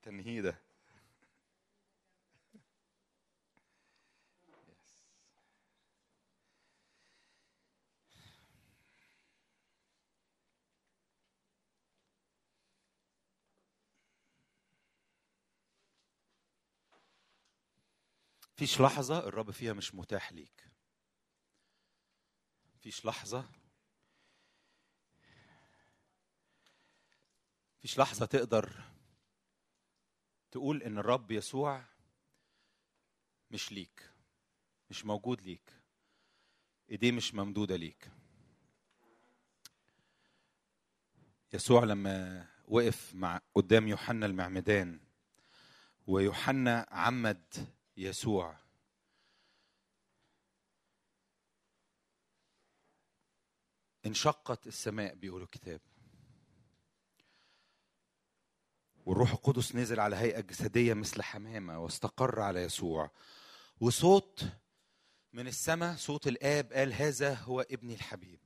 التنهيده فيش لحظة الرب فيها مش متاح ليك فيش لحظة فيش لحظة تقدر تقول إن الرب يسوع مش ليك مش موجود ليك إيديه مش ممدودة ليك يسوع لما وقف مع قدام يوحنا المعمدان ويوحنا عمد يسوع انشقت السماء بيقول الكتاب والروح القدس نزل على هيئة جسدية مثل حمامة واستقر على يسوع وصوت من السماء صوت الآب قال هذا هو ابني الحبيب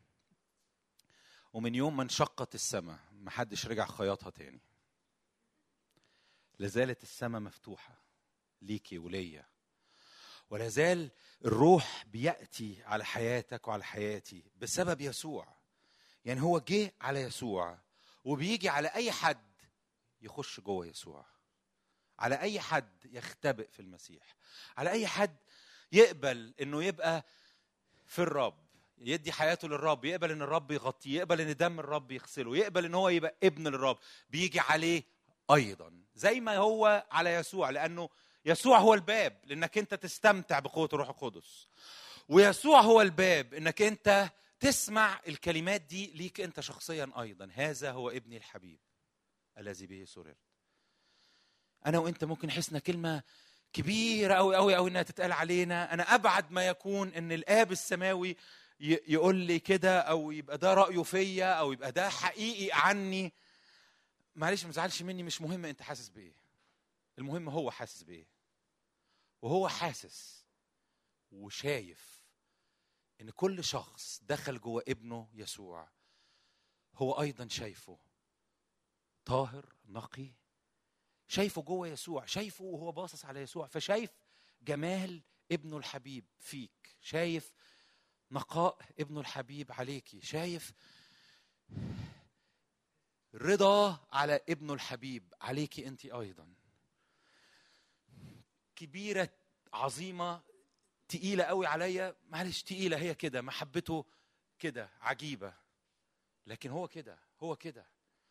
ومن يوم ما انشقت السماء محدش رجع خياطها تاني لازالت السماء مفتوحة ليكي وليا ولا زال الروح بيأتي على حياتك وعلى حياتي بسبب يسوع يعني هو جه على يسوع وبيجي على أي حد يخش جوه يسوع على أي حد يختبئ في المسيح على أي حد يقبل إنه يبقى في الرب يدي حياته للرب يقبل ان الرب يغطيه يقبل ان دم الرب يغسله يقبل ان هو يبقى ابن للرب بيجي عليه ايضا زي ما هو على يسوع لانه يسوع هو الباب لانك انت تستمتع بقوه الروح القدس ويسوع هو الباب انك انت تسمع الكلمات دي ليك انت شخصيا ايضا هذا هو ابني الحبيب الذي به سررت انا وانت ممكن نحسنا كلمه كبيره قوي قوي قوي انها تتقال علينا انا ابعد ما يكون ان الاب السماوي يقول لي كده او يبقى ده رايه فيا او يبقى ده حقيقي عني معلش ما تزعلش مني مش مهم انت حاسس بايه المهم هو حاسس بايه وهو حاسس وشايف ان كل شخص دخل جوه ابنه يسوع هو ايضا شايفه طاهر نقي شايفه جوه يسوع شايفه وهو باصص على يسوع فشايف جمال ابنه الحبيب فيك شايف نقاء ابنه الحبيب عليكي شايف رضا على ابنه الحبيب عليكي انت ايضا كبيره عظيمه تقيله قوي عليا معلش تقيله هي كده محبته كده عجيبه لكن هو كده هو كده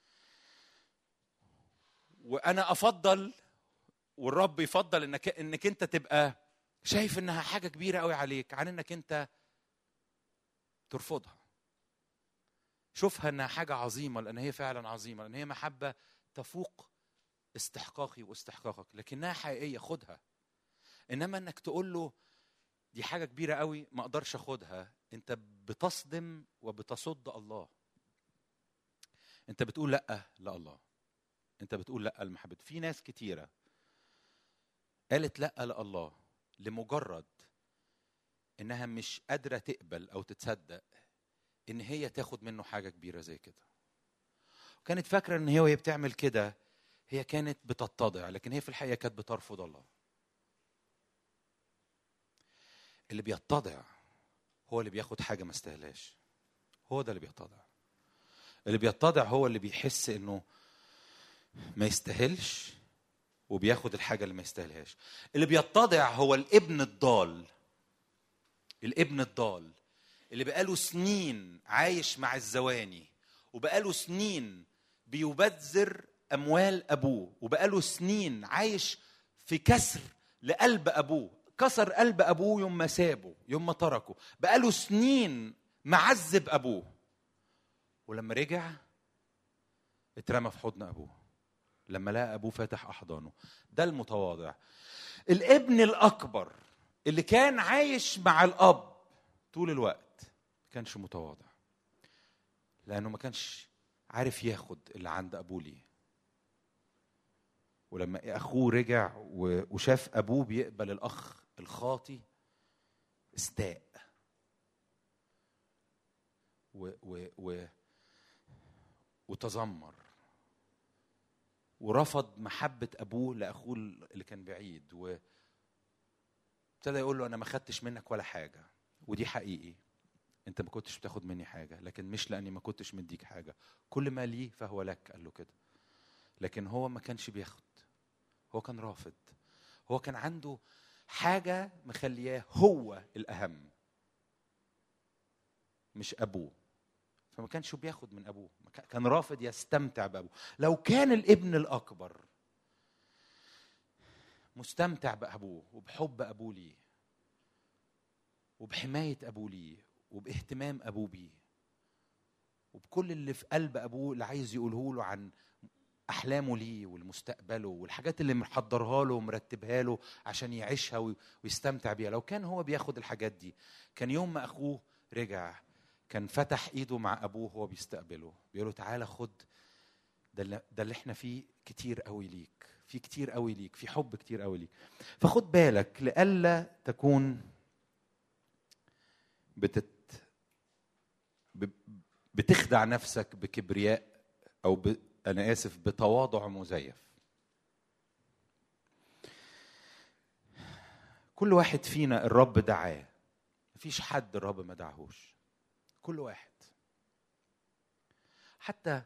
وانا افضل والرب يفضل انك انك انت تبقى شايف انها حاجه كبيره قوي عليك عن انك انت ترفضها شوفها انها حاجه عظيمه لان هي فعلا عظيمه لان هي محبه تفوق استحقاقي واستحقاقك لكنها حقيقيه خدها انما انك تقول له دي حاجه كبيره قوي ما اقدرش اخدها انت بتصدم وبتصد الله انت بتقول لا لا الله انت بتقول لا لمحبته في ناس كتيره قالت لا لا الله لمجرد انها مش قادره تقبل او تصدق ان هي تاخد منه حاجه كبيره زي كده وكانت فاكره ان هي وهي بتعمل كده هي كانت بتتضع لكن هي في الحقيقه كانت بترفض الله اللي بيتضع هو اللي بياخد حاجه ما استاهلاش هو ده اللي بيتضع اللي بيتضع هو اللي بيحس انه ما يستاهلش وبياخد الحاجه اللي ما يستاهلهاش اللي بيتضع هو الابن الضال الابن الضال اللي بقاله سنين عايش مع الزواني وبقاله سنين بيبذر اموال ابوه وبقاله سنين عايش في كسر لقلب ابوه كسر قلب ابوه يوم ما سابه يوم ما تركه بقاله سنين معذب ابوه ولما رجع اترمى في حضن ابوه لما لقى ابوه فاتح احضانه ده المتواضع الابن الاكبر اللي كان عايش مع الاب طول الوقت ما كانش متواضع لانه ما كانش عارف ياخد اللي عند ابوه ليه ولما اخوه رجع وشاف ابوه بيقبل الاخ الخاطي استاء و و و وتذمر ورفض محبة أبوه لأخوه اللي كان بعيد و ابتدى يقول له أنا ما خدتش منك ولا حاجة ودي حقيقي أنت ما كنتش بتاخد مني حاجة لكن مش لأني ما كنتش مديك حاجة كل ما لي فهو لك قال له كده لكن هو ما كانش بياخد هو كان رافض هو كان عنده حاجة مخلياه هو الأهم مش أبوه فما كانش بياخد من أبوه كان رافض يستمتع بأبوه لو كان الابن الأكبر مستمتع بأبوه وبحب أبوه ليه وبحماية أبوه ليه وباهتمام أبوه بيه وبكل اللي في قلب أبوه اللي عايز يقوله له عن احلامه ليه والمستقبله والحاجات اللي محضرها له ومرتبها له عشان يعيشها ويستمتع بيها لو كان هو بياخد الحاجات دي كان يوم ما اخوه رجع كان فتح ايده مع ابوه وهو بيستقبله بيقول له تعالى خد ده اللي, ده اللي احنا فيه كتير قوي ليك في كتير قوي ليك في حب كتير قوي ليك فخد بالك لئلا تكون بتت بتخدع نفسك بكبرياء او ب... انا اسف بتواضع مزيف كل واحد فينا الرب دعاه مفيش حد الرب ما دعهوش كل واحد حتى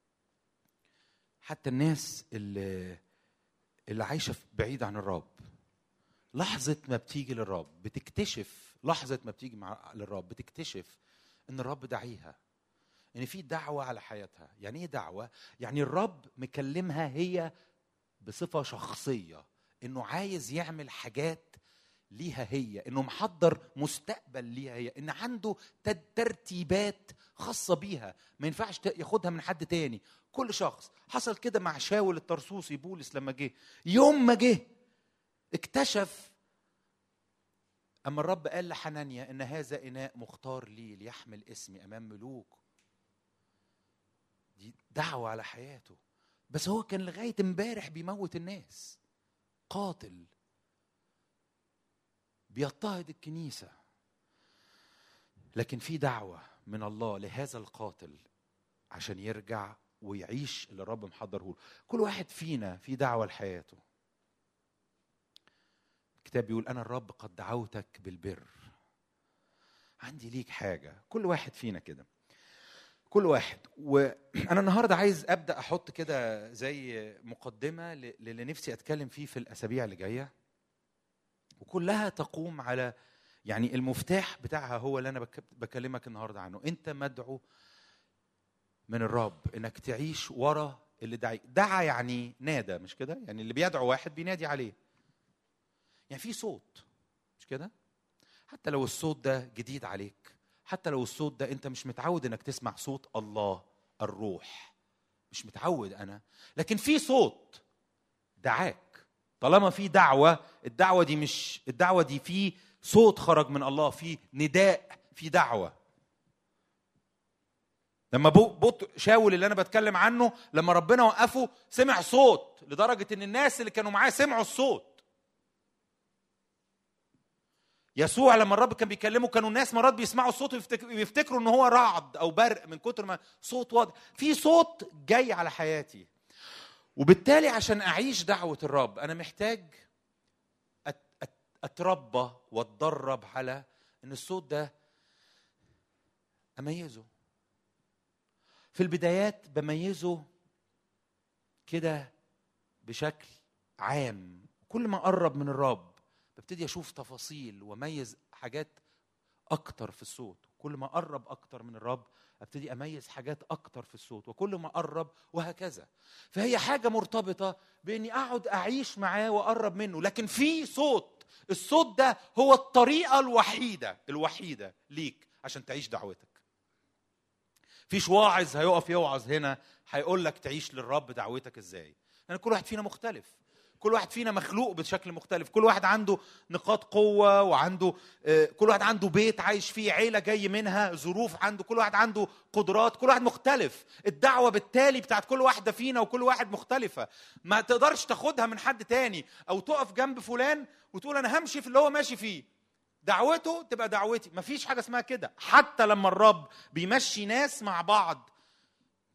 حتى الناس اللي اللي عايشه بعيد عن الرب لحظه ما بتيجي للرب بتكتشف لحظه ما بتيجي مع للرب بتكتشف ان الرب دعيها ان في دعوه على حياتها يعني ايه دعوه يعني الرب مكلمها هي بصفه شخصيه انه عايز يعمل حاجات ليها هي انه محضر مستقبل ليها هي ان عنده ترتيبات خاصه بيها ما ينفعش ياخدها من حد تاني كل شخص حصل كده مع شاول الطرسوسي بولس لما جه يوم ما جه اكتشف اما الرب قال لحنانيا ان هذا اناء مختار لي ليحمل اسمي امام ملوك دي دعوه على حياته بس هو كان لغايه امبارح بيموت الناس قاتل بيضطهد الكنيسه لكن في دعوه من الله لهذا القاتل عشان يرجع ويعيش اللي الرب محضره له كل واحد فينا في دعوه لحياته الكتاب بيقول انا الرب قد دعوتك بالبر عندي ليك حاجه كل واحد فينا كده كل واحد وانا النهارده عايز ابدا احط كده زي مقدمه للي نفسي اتكلم فيه في الاسابيع اللي جايه وكلها تقوم على يعني المفتاح بتاعها هو اللي انا بكلمك النهارده عنه انت مدعو من الرب انك تعيش ورا اللي دعي دعا يعني نادى مش كده يعني اللي بيدعو واحد بينادي عليه يعني في صوت مش كده حتى لو الصوت ده جديد عليك حتى لو الصوت ده انت مش متعود انك تسمع صوت الله الروح مش متعود انا لكن في صوت دعاك طالما في دعوه الدعوه دي مش الدعوه دي في صوت خرج من الله في نداء في دعوه لما بوط شاول اللي انا بتكلم عنه لما ربنا وقفه سمع صوت لدرجه ان الناس اللي كانوا معاه سمعوا الصوت يسوع لما الرب كان بيكلمه كانوا الناس مرات بيسمعوا الصوت ويفتكروا ان هو رعد او برق من كتر ما صوت واضح في صوت جاي على حياتي وبالتالي عشان اعيش دعوه الرب انا محتاج اتربى واتدرب على ان الصوت ده اميزه في البدايات بميزه كده بشكل عام كل ما اقرب من الرب ببتدي اشوف تفاصيل واميز حاجات اكتر في الصوت كل ما اقرب اكتر من الرب ابتدي اميز حاجات اكتر في الصوت وكل ما اقرب وهكذا فهي حاجه مرتبطه باني اقعد اعيش معاه واقرب منه لكن في صوت الصوت ده هو الطريقه الوحيده الوحيده ليك عشان تعيش دعوتك فيش واعظ هيقف يوعظ هنا هيقول لك تعيش للرب دعوتك ازاي لان يعني كل واحد فينا مختلف كل واحد فينا مخلوق بشكل مختلف كل واحد عنده نقاط قوة وعنده آه، كل واحد عنده بيت عايش فيه عيلة جاي منها ظروف عنده كل واحد عنده قدرات كل واحد مختلف الدعوة بالتالي بتاعت كل واحدة فينا وكل واحد مختلفة ما تقدرش تاخدها من حد تاني أو تقف جنب فلان وتقول أنا همشي في اللي هو ماشي فيه دعوته تبقى دعوتي مفيش حاجة اسمها كده حتى لما الرب بيمشي ناس مع بعض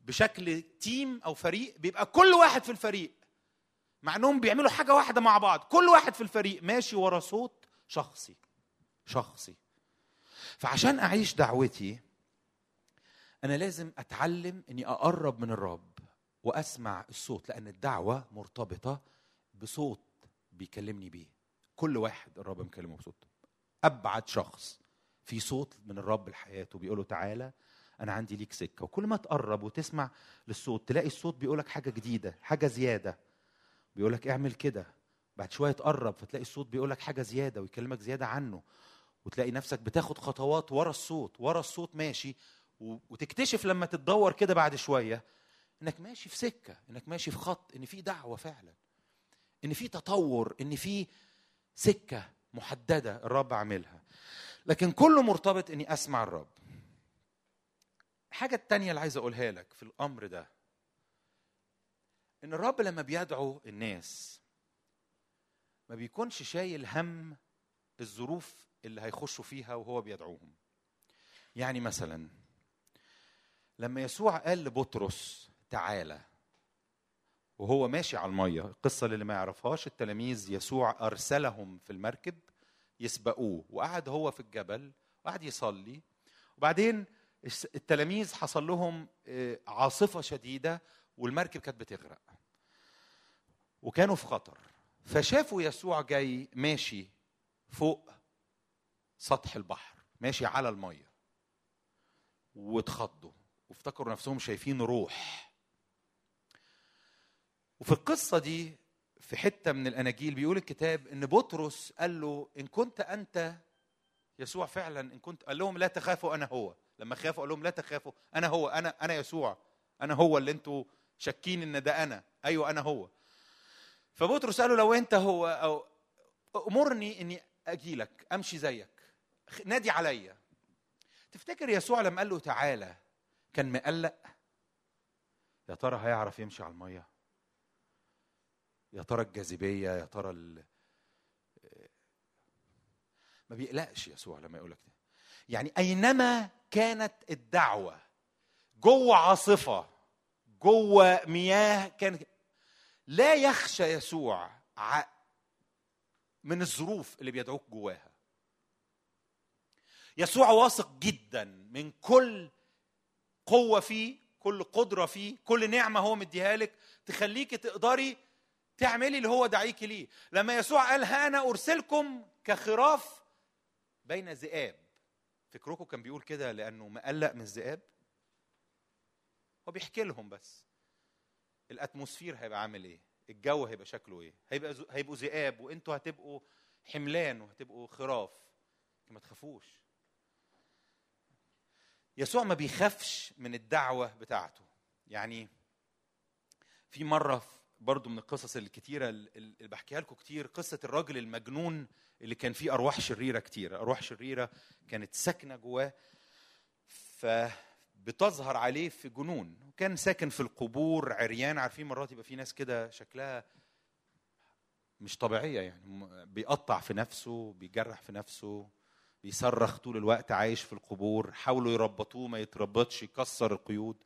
بشكل تيم او فريق بيبقى كل واحد في الفريق مع انهم بيعملوا حاجه واحده مع بعض كل واحد في الفريق ماشي ورا صوت شخصي شخصي فعشان اعيش دعوتي انا لازم اتعلم اني اقرب من الرب واسمع الصوت لان الدعوه مرتبطه بصوت بيكلمني بيه كل واحد الرب مكلمه بصوت ابعد شخص في صوت من الرب لحياته بيقول له تعالى انا عندي ليك سكه وكل ما تقرب وتسمع للصوت تلاقي الصوت بيقول لك حاجه جديده حاجه زياده بيقول لك اعمل كده بعد شويه تقرب فتلاقي الصوت بيقول لك حاجه زياده ويكلمك زياده عنه وتلاقي نفسك بتاخد خطوات ورا الصوت ورا الصوت ماشي وتكتشف لما تتدور كده بعد شويه انك ماشي في سكه انك ماشي في خط ان في دعوه فعلا ان في تطور ان في سكه محدده الرب عاملها لكن كله مرتبط اني اسمع الرب الحاجه التانية اللي عايز اقولها لك في الامر ده ان الرب لما بيدعو الناس ما بيكونش شايل هم الظروف اللي هيخشوا فيها وهو بيدعوهم يعني مثلا لما يسوع قال لبطرس تعالى وهو ماشي على الميه القصه اللي ما يعرفهاش التلاميذ يسوع ارسلهم في المركب يسبقوه وقعد هو في الجبل وقعد يصلي وبعدين التلاميذ حصل لهم عاصفه شديده والمركب كانت بتغرق وكانوا في خطر فشافوا يسوع جاي ماشي فوق سطح البحر ماشي على الميه واتخضوا وافتكروا نفسهم شايفين روح وفي القصة دي في حتة من الأناجيل بيقول الكتاب إن بطرس قال له إن كنت أنت يسوع فعلا إن كنت قال لهم لا تخافوا أنا هو لما خافوا قال لهم لا تخافوا أنا هو أنا أنا يسوع أنا هو اللي أنتوا شاكين إن ده أنا أيوه أنا هو فبطرس قال له لو أنت هو أو أمرني إني أجي لك أمشي زيك نادي عليا تفتكر يسوع لما قال له تعالى كان مقلق يا ترى هيعرف يمشي على الميه يا ترى الجاذبيه يا ترى ال... ما بيقلقش يسوع لما يقول لك ده يعني اينما كانت الدعوه جوه عاصفه جوه مياه كان لا يخشى يسوع من الظروف اللي بيدعوك جواها يسوع واثق جدا من كل قوة فيه كل قدرة فيه كل نعمة هو مديها لك تخليك تقدري تعملي اللي هو دعيكي ليه لما يسوع قال ها أنا أرسلكم كخراف بين ذئاب فكركم كان بيقول كده لأنه مقلق من الذئاب هو بيحكي لهم بس الاتموسفير هيبقى عامل ايه الجو هيبقى شكله ايه هيبقى زو... هيبقوا ذئاب وانتوا هتبقوا حملان وهتبقوا خراف ما تخافوش يسوع ما بيخافش من الدعوة بتاعته يعني في مرة برضو من القصص الكتيرة اللي بحكيها لكم كتير قصة الراجل المجنون اللي كان فيه أرواح شريرة كتير أرواح شريرة كانت ساكنة جواه فبتظهر عليه في جنون وكان ساكن في القبور عريان عارفين مرات يبقى في ناس كده شكلها مش طبيعية يعني بيقطع في نفسه بيجرح في نفسه بيصرخ طول الوقت عايش في القبور حاولوا يربطوه ما يتربطش يكسر القيود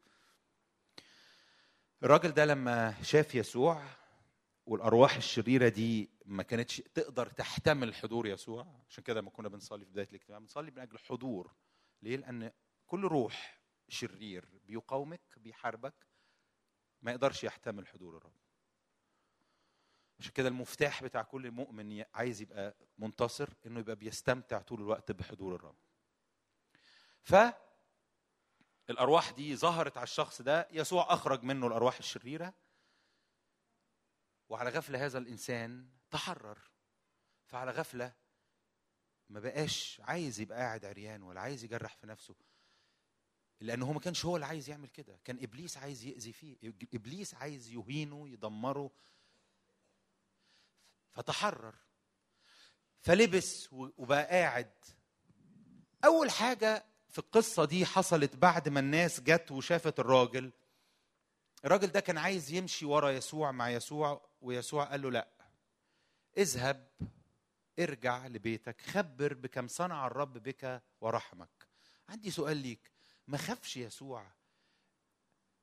الراجل ده لما شاف يسوع والارواح الشريره دي ما كانتش تقدر تحتمل حضور يسوع عشان كده لما كنا بنصلي في بدايه الاجتماع بنصلي من اجل حضور ليه لان كل روح شرير بيقاومك بيحاربك ما يقدرش يحتمل حضور الرب عشان كده المفتاح بتاع كل مؤمن عايز يبقى منتصر انه يبقى بيستمتع طول الوقت بحضور الرب ف الارواح دي ظهرت على الشخص ده يسوع اخرج منه الارواح الشريره وعلى غفله هذا الانسان تحرر فعلى غفله ما بقاش عايز يبقى قاعد عريان ولا عايز يجرح في نفسه لانه هو ما كانش هو اللي عايز يعمل كده كان ابليس عايز ياذي فيه ابليس عايز يهينه يدمره فتحرر فلبس وبقى قاعد اول حاجه في القصه دي حصلت بعد ما الناس جت وشافت الراجل الراجل ده كان عايز يمشي ورا يسوع مع يسوع ويسوع قال له لا اذهب ارجع لبيتك خبر بكم صنع الرب بك ورحمك عندي سؤال ليك ما خافش يسوع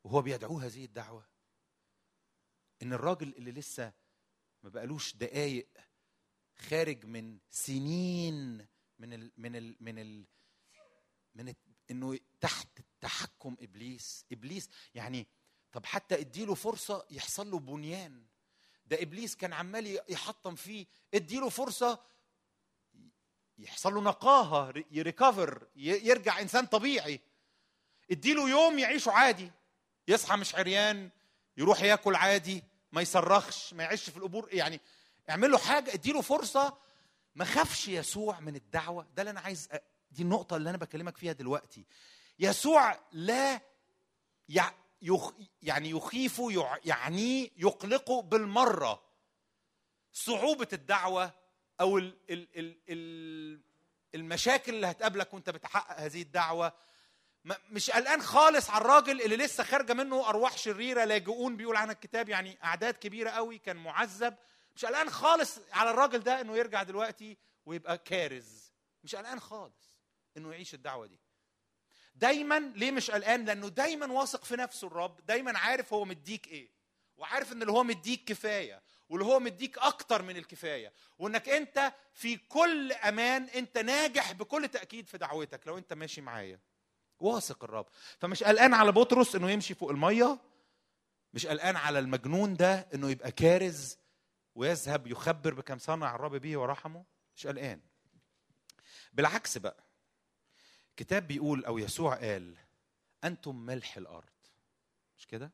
وهو بيدعوه هذه الدعوه ان الراجل اللي لسه ما بقالوش دقايق خارج من سنين من ال من ال من ال من ال انه تحت تحكم ابليس ابليس يعني طب حتى اديله فرصه يحصل له بنيان ده ابليس كان عمال يحطم فيه اديله فرصه يحصل له نقاهه يريكفر يرجع انسان طبيعي اديله يوم يعيشه عادي يصحى مش عريان يروح ياكل عادي ما يصرخش ما يعيش في القبور يعني اعمل له حاجه اديله فرصه ما خافش يسوع من الدعوه ده اللي انا عايز أ... دي النقطه اللي انا بكلمك فيها دلوقتي يسوع لا يع... يخ... يعني يخيفه يع... يعنيه يقلقه بالمره صعوبه الدعوه او ال... ال... ال... ال... المشاكل اللي هتقابلك وانت بتحقق هذه الدعوه مش قلقان خالص على الراجل اللي لسه خارجه منه ارواح شريره لاجئون بيقول عنها الكتاب يعني اعداد كبيره قوي كان معذب مش قلقان خالص على الراجل ده انه يرجع دلوقتي ويبقى كارز مش قلقان خالص انه يعيش الدعوه دي دايما ليه مش قلقان لانه دايما واثق في نفسه الرب دايما عارف هو مديك ايه وعارف ان اللي هو مديك كفايه واللي هو مديك اكتر من الكفايه وانك انت في كل امان انت ناجح بكل تاكيد في دعوتك لو انت ماشي معايا واثق الرب فمش قلقان على بطرس انه يمشي فوق الميه مش قلقان على المجنون ده انه يبقى كارز ويذهب يخبر بكم صنع الرب به ورحمه مش قلقان بالعكس بقى كتاب بيقول او يسوع قال انتم ملح الارض مش كده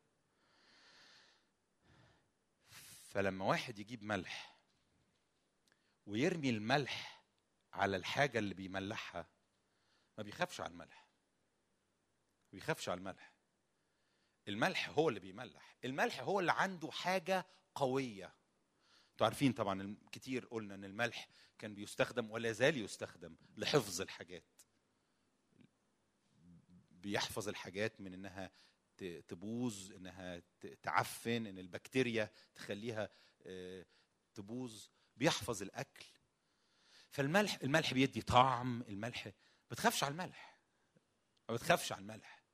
فلما واحد يجيب ملح ويرمي الملح على الحاجه اللي بيملحها ما بيخافش على الملح ما بيخافش على الملح الملح هو اللي بيملح الملح هو اللي عنده حاجه قويه انتوا عارفين طبعا كتير قلنا ان الملح كان بيستخدم ولا زال يستخدم لحفظ الحاجات بيحفظ الحاجات من انها تبوظ انها تعفن ان البكتيريا تخليها تبوظ بيحفظ الاكل فالملح الملح بيدي طعم الملح ما بتخافش على الملح ما بتخافش على الملح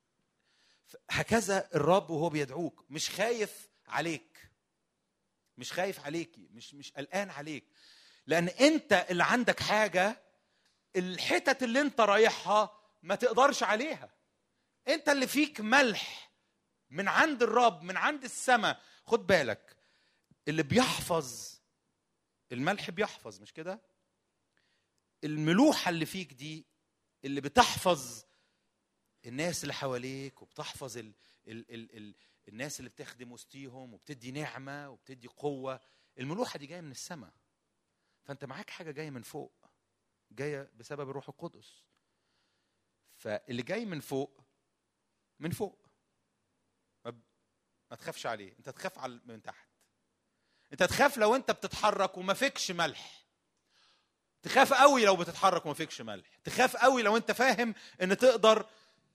هكذا الرب وهو بيدعوك مش خايف عليك مش خايف عليكي مش مش قلقان عليك لان انت اللي عندك حاجه الحتت اللي انت رايحها ما تقدرش عليها انت اللي فيك ملح من عند الرب من عند السماء خد بالك اللي بيحفظ الملح بيحفظ مش كده الملوحه اللي فيك دي اللي بتحفظ الناس اللي حواليك وبتحفظ ال ال ال ال الناس اللي بتخدم وسطيهم وبتدي نعمه وبتدي قوه الملوحه دي جايه من السماء فانت معاك حاجه جايه من فوق جايه بسبب الروح القدس فاللي جاي من فوق من فوق ما, ما تخافش عليه انت تخاف على من تحت انت تخاف لو انت بتتحرك وما فيكش ملح تخاف قوي لو بتتحرك وما فيكش ملح تخاف قوي لو انت فاهم ان تقدر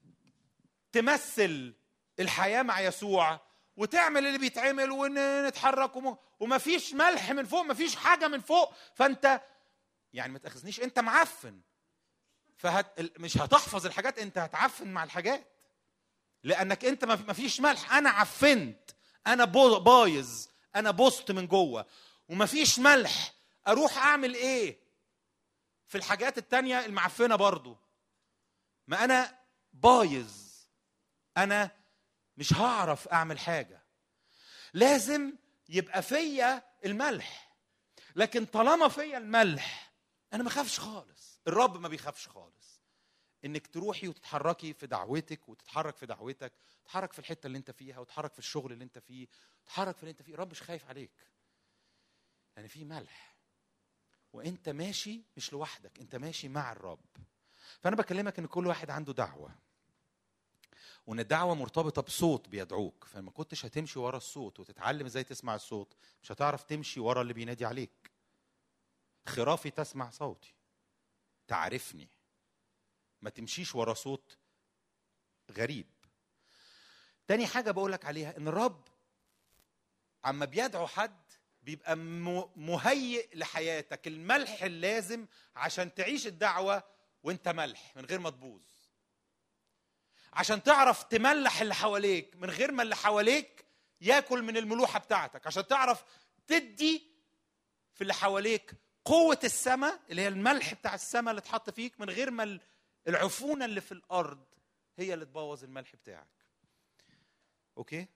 تمثل الحياه مع يسوع وتعمل اللي بيتعمل ونتحرك وما فيش ملح من فوق ما فيش حاجه من فوق فانت يعني ما تاخذنيش انت معفن فهت مش هتحفظ الحاجات انت هتعفن مع الحاجات لانك انت ما فيش ملح انا عفنت انا بايظ انا بوست من جوه وما فيش ملح اروح اعمل ايه في الحاجات التانية المعفنة برضو ما انا بايظ انا مش هعرف اعمل حاجة لازم يبقى فيا الملح لكن طالما فيا الملح انا ما خافش خالص الرب ما بيخافش خالص انك تروحي وتتحركي في دعوتك وتتحرك في دعوتك تتحرك في الحته اللي انت فيها وتتحرك في الشغل اللي انت فيه تتحرك في اللي انت فيه الرب مش خايف عليك يعني في ملح وانت ماشي مش لوحدك انت ماشي مع الرب فانا بكلمك ان كل واحد عنده دعوه وان الدعوه مرتبطه بصوت بيدعوك فما كنتش هتمشي ورا الصوت وتتعلم ازاي تسمع الصوت مش هتعرف تمشي ورا اللي بينادي عليك خرافي تسمع صوتي تعرفني ما تمشيش ورا صوت غريب تاني حاجة بقولك عليها إن الرب عما بيدعو حد بيبقى مهيئ لحياتك الملح اللازم عشان تعيش الدعوة وانت ملح من غير ما تبوظ عشان تعرف تملح اللي حواليك من غير ما اللي حواليك ياكل من الملوحه بتاعتك عشان تعرف تدي في اللي حواليك قوه السماء اللي هي الملح بتاع السماء اللي اتحط فيك من غير ما العفونه اللي في الارض هي اللي تبوظ الملح بتاعك اوكي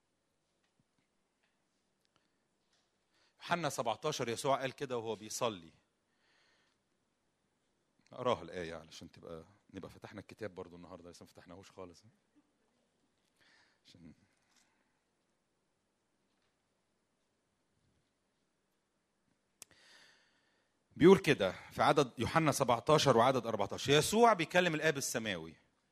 يوحنا 17 يسوع قال كده وهو بيصلي اقراها الايه علشان تبقى نبقى فتحنا الكتاب برضو النهارده لسه ما فتحناهوش خالص عشان بيقول كده في عدد يوحنا 17 وعدد 14 يسوع بيكلم الاب السماوي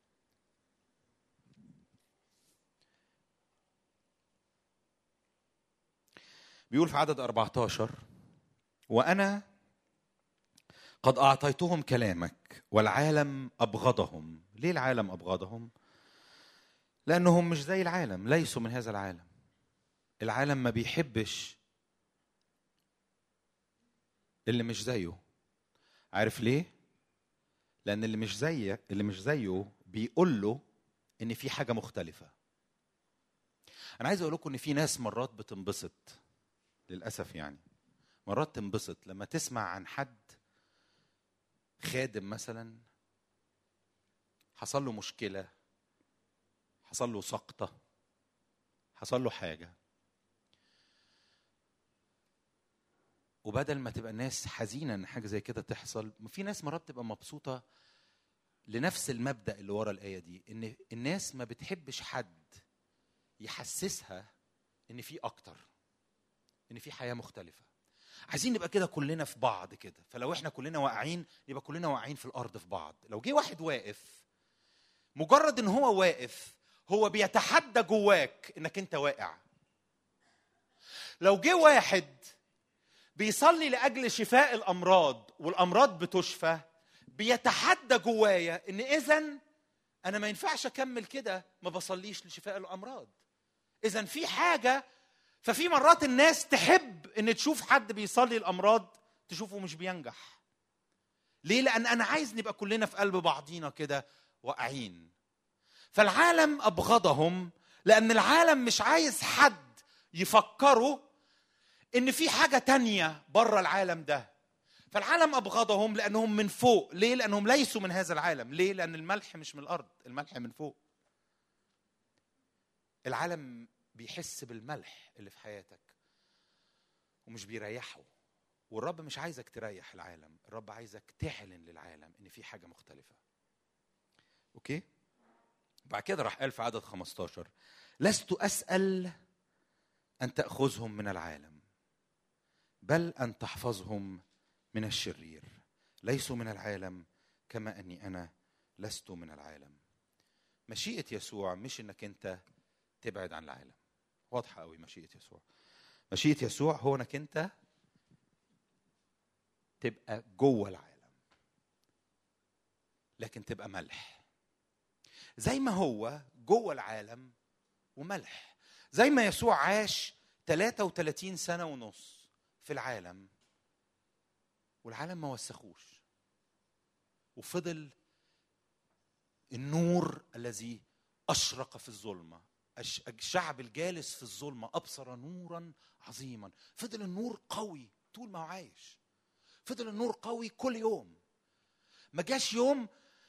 بيقول في عدد 14 وانا قد اعطيتهم كلامك والعالم ابغضهم ليه العالم ابغضهم لانهم مش زي العالم ليسوا من هذا العالم العالم ما بيحبش اللي مش زيه عارف ليه لان اللي مش زي اللي مش زيه بيقول له ان في حاجه مختلفه انا عايز اقول لكم ان في ناس مرات بتنبسط للاسف يعني مرات تنبسط لما تسمع عن حد خادم مثلا حصل له مشكله حصل له سقطه حصل له حاجه وبدل ما تبقى الناس حزينه ان حاجه زي كده تحصل في ناس مرات تبقى مبسوطه لنفس المبدا اللي ورا الايه دي ان الناس ما بتحبش حد يحسسها ان في اكتر ان في حياه مختلفه عايزين نبقى كده كلنا في بعض كده فلو احنا كلنا واقعين يبقى كلنا واقعين في الارض في بعض لو جه واحد واقف مجرد ان هو واقف هو بيتحدى جواك انك انت واقع لو جه واحد بيصلي لاجل شفاء الامراض والامراض بتشفى بيتحدى جوايا ان اذا انا ما ينفعش اكمل كده ما بصليش لشفاء الامراض اذا في حاجه ففي مرات الناس تحب ان تشوف حد بيصلي الامراض تشوفه مش بينجح ليه لان انا عايز نبقى كلنا في قلب بعضينا كده واقعين فالعالم ابغضهم لان العالم مش عايز حد يفكره ان في حاجه تانية بره العالم ده فالعالم ابغضهم لانهم من فوق ليه لانهم ليسوا من هذا العالم ليه لان الملح مش من الارض الملح من فوق العالم بيحس بالملح اللي في حياتك ومش بيريحه والرب مش عايزك تريح العالم الرب عايزك تعلن للعالم ان في حاجه مختلفه اوكي بعد كده راح قال في عدد 15 لست اسال ان تاخذهم من العالم بل ان تحفظهم من الشرير ليسوا من العالم كما اني انا لست من العالم مشيئه يسوع مش انك انت تبعد عن العالم واضحه قوي مشيئه يسوع مشيئه يسوع هو انك انت تبقى جوه العالم لكن تبقى ملح زي ما هو جوه العالم وملح زي ما يسوع عاش 33 سنه ونص في العالم والعالم ما وسخوش وفضل النور الذي اشرق في الظلمه الشعب الجالس في الظلمه ابصر نورا عظيما فضل النور قوي طول ما هو عايش فضل النور قوي كل يوم ما جاش يوم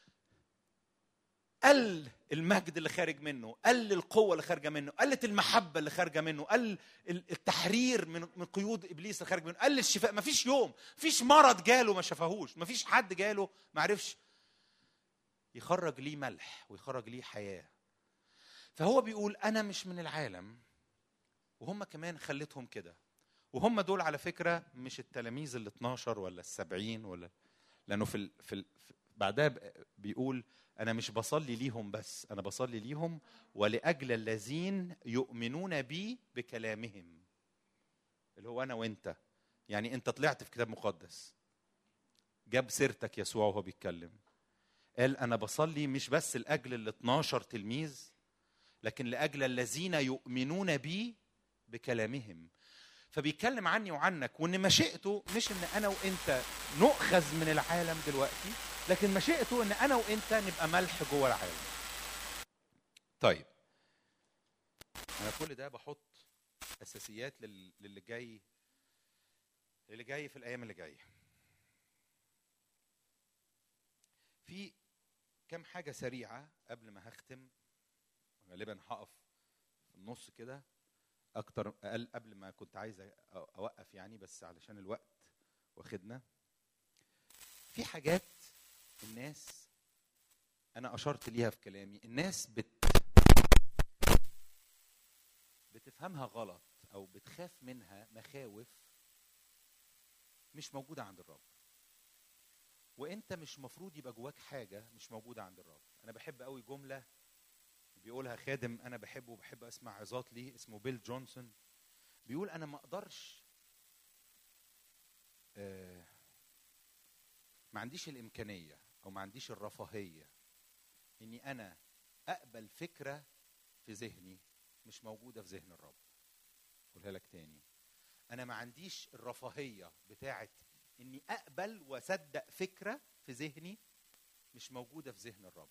قل المجد اللي خارج منه قل القوة اللي خارجة منه قلت المحبة اللي خارجة منه قل التحرير من من قيود إبليس اللي خارج منه قل الشفاء ما فيش يوم فيش مرض جاله ما شافهوش ما فيش حد جاله ما عرفش يخرج ليه ملح ويخرج ليه حياة فهو بيقول أنا مش من العالم وهم كمان خليتهم كده وهم دول على فكرة مش التلاميذ ال 12 ولا السبعين ولا لأنه في ال... في, ال... بعدها بيقول انا مش بصلي ليهم بس انا بصلي ليهم ولاجل الذين يؤمنون بي بكلامهم اللي هو انا وانت يعني انت طلعت في كتاب مقدس جاب سيرتك يسوع وهو بيتكلم قال انا بصلي مش بس لاجل ال 12 تلميذ لكن لاجل الذين يؤمنون بي بكلامهم فبيتكلم عني وعنك وان مشيئته مش ان انا وانت نؤخذ من العالم دلوقتي لكن مشيئته ان انا وانت نبقى ملح جوه العالم طيب انا كل ده بحط اساسيات لل- للي جاي اللي جاي في الايام اللي جايه في كم حاجه سريعه قبل ما هختم غالبا هقف في النص كده اكتر اقل قبل ما كنت عايز أ- اوقف يعني بس علشان الوقت واخدنا في حاجات الناس انا اشرت ليها في كلامي الناس بت بتفهمها غلط او بتخاف منها مخاوف مش موجوده عند الرب وانت مش مفروض يبقى جواك حاجه مش موجوده عند الرب انا بحب قوي جمله بيقولها خادم انا بحبه وبحب اسمع عظات ليه اسمه بيل جونسون بيقول انا ما اقدرش آه، ما عنديش الامكانيه او ما عنديش الرفاهيه اني انا اقبل فكره في ذهني مش موجوده في ذهن الرب اقولها لك تاني انا ما عنديش الرفاهيه بتاعه اني اقبل واصدق فكره في ذهني مش موجوده في ذهن الرب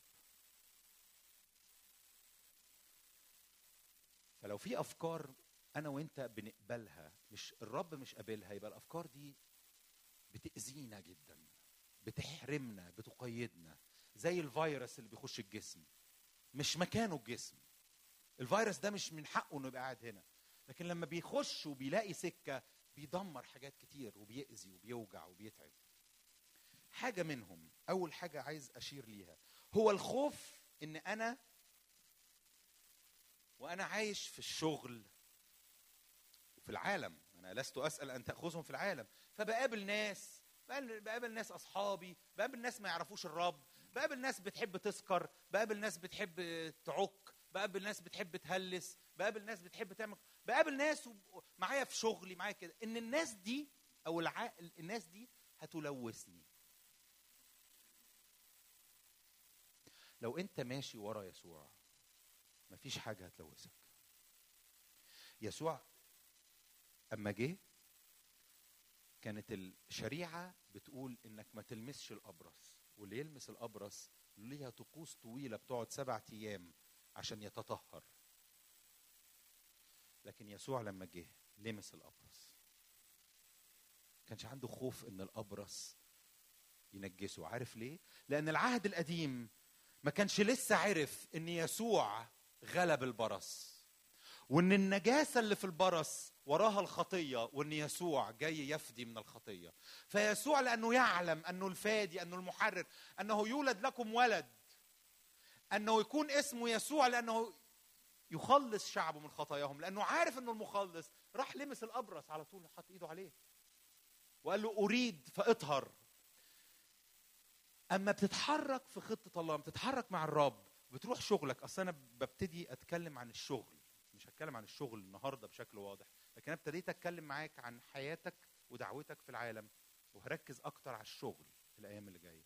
فلو في افكار انا وانت بنقبلها مش الرب مش قابلها يبقى الافكار دي بتاذينا جدا بتحرمنا بتقيدنا زي الفيروس اللي بيخش الجسم مش مكانه الجسم الفيروس ده مش من حقه انه يبقى قاعد هنا لكن لما بيخش وبيلاقي سكه بيدمر حاجات كتير وبيأذي وبيوجع وبيتعب حاجه منهم اول حاجه عايز اشير ليها هو الخوف ان انا وانا عايش في الشغل وفي العالم انا لست اسال ان تاخذهم في العالم فبقابل ناس بقابل بقابل ناس اصحابي بقابل ناس ما يعرفوش الرب بقابل ناس بتحب تسكر بقابل ناس بتحب تعك بقابل ناس بتحب تهلس بقابل ناس بتحب تعمل بقابل ناس وب- معايا في شغلي معايا كده ان الناس دي او الع... الناس دي هتلوثني لو انت ماشي ورا يسوع مفيش حاجه هتلوثك يسوع اما جه كانت الشريعه بتقول انك ما تلمسش الابرص واللي يلمس الابرص ليها طقوس طويله بتقعد سبعة ايام عشان يتطهر لكن يسوع لما جه لمس الابرص كانش عنده خوف ان الابرص ينجسه عارف ليه لان العهد القديم ما كانش لسه عرف ان يسوع غلب البرص وان النجاسه اللي في البرص وراها الخطيه وان يسوع جاي يفدي من الخطيه فيسوع لانه يعلم انه الفادي انه المحرر انه يولد لكم ولد انه يكون اسمه يسوع لانه يخلص شعبه من خطاياهم لانه عارف انه المخلص راح لمس الابرص على طول حط ايده عليه وقال له اريد فاطهر اما بتتحرك في خطه الله بتتحرك مع الرب بتروح شغلك اصل انا ببتدي اتكلم عن الشغل مش هتكلم عن الشغل النهارده بشكل واضح لكن انا ابتديت اتكلم معاك عن حياتك ودعوتك في العالم وهركز اكتر على الشغل الايام اللي جايه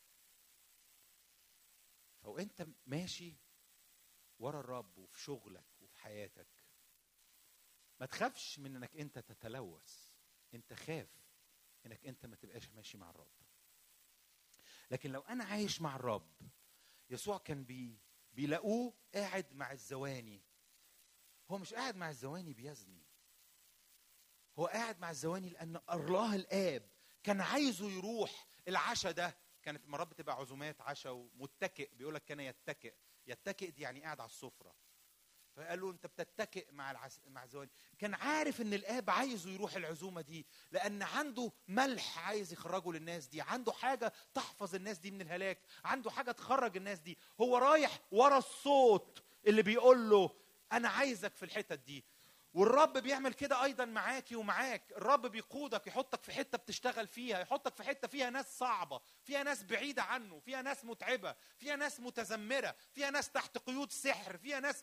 فوانت ماشي ورا الرب وفي شغلك وفي حياتك ما تخافش من انك انت تتلوث انت خاف انك انت ما تبقاش ماشي مع الرب لكن لو انا عايش مع الرب يسوع كان بي بيلاقوه قاعد مع الزواني هو مش قاعد مع الزواني بيزني هو قاعد مع الزواني لان الله الاب كان عايزه يروح العشاء ده كانت مرات بتبقى عزومات عشاء ومتكئ بيقول لك كان يتكئ يتكئ دي يعني قاعد على السفره فقال له انت بتتكئ مع العس... مع الزواني كان عارف ان الاب عايزه يروح العزومه دي لان عنده ملح عايز يخرجه للناس دي عنده حاجه تحفظ الناس دي من الهلاك عنده حاجه تخرج الناس دي هو رايح ورا الصوت اللي بيقول له انا عايزك في الحتت دي والرب بيعمل كده ايضا معاكي ومعاك الرب بيقودك يحطك في حته بتشتغل فيها يحطك في حته فيها ناس صعبه فيها ناس بعيده عنه فيها ناس متعبه فيها ناس متذمره فيها ناس تحت قيود سحر فيها ناس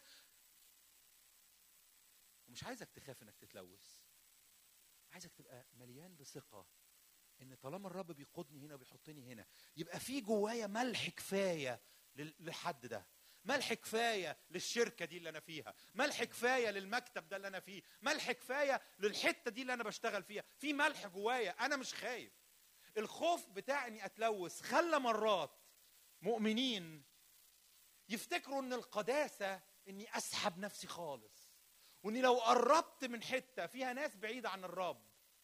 ومش عايزك تخاف انك تتلوث عايزك تبقى مليان بثقه ان طالما الرب بيقودني هنا وبيحطني هنا يبقى في جوايا ملح كفايه لل- للحد ده ملح كفايه للشركه دي اللي انا فيها ملح كفايه للمكتب ده اللي انا فيه ملح كفايه للحته دي اللي انا بشتغل فيها في ملح جوايا انا مش خايف الخوف بتاع اني اتلوث خلى مرات مؤمنين يفتكروا ان القداسه اني اسحب نفسي خالص واني لو قربت من حته فيها ناس بعيده عن الرب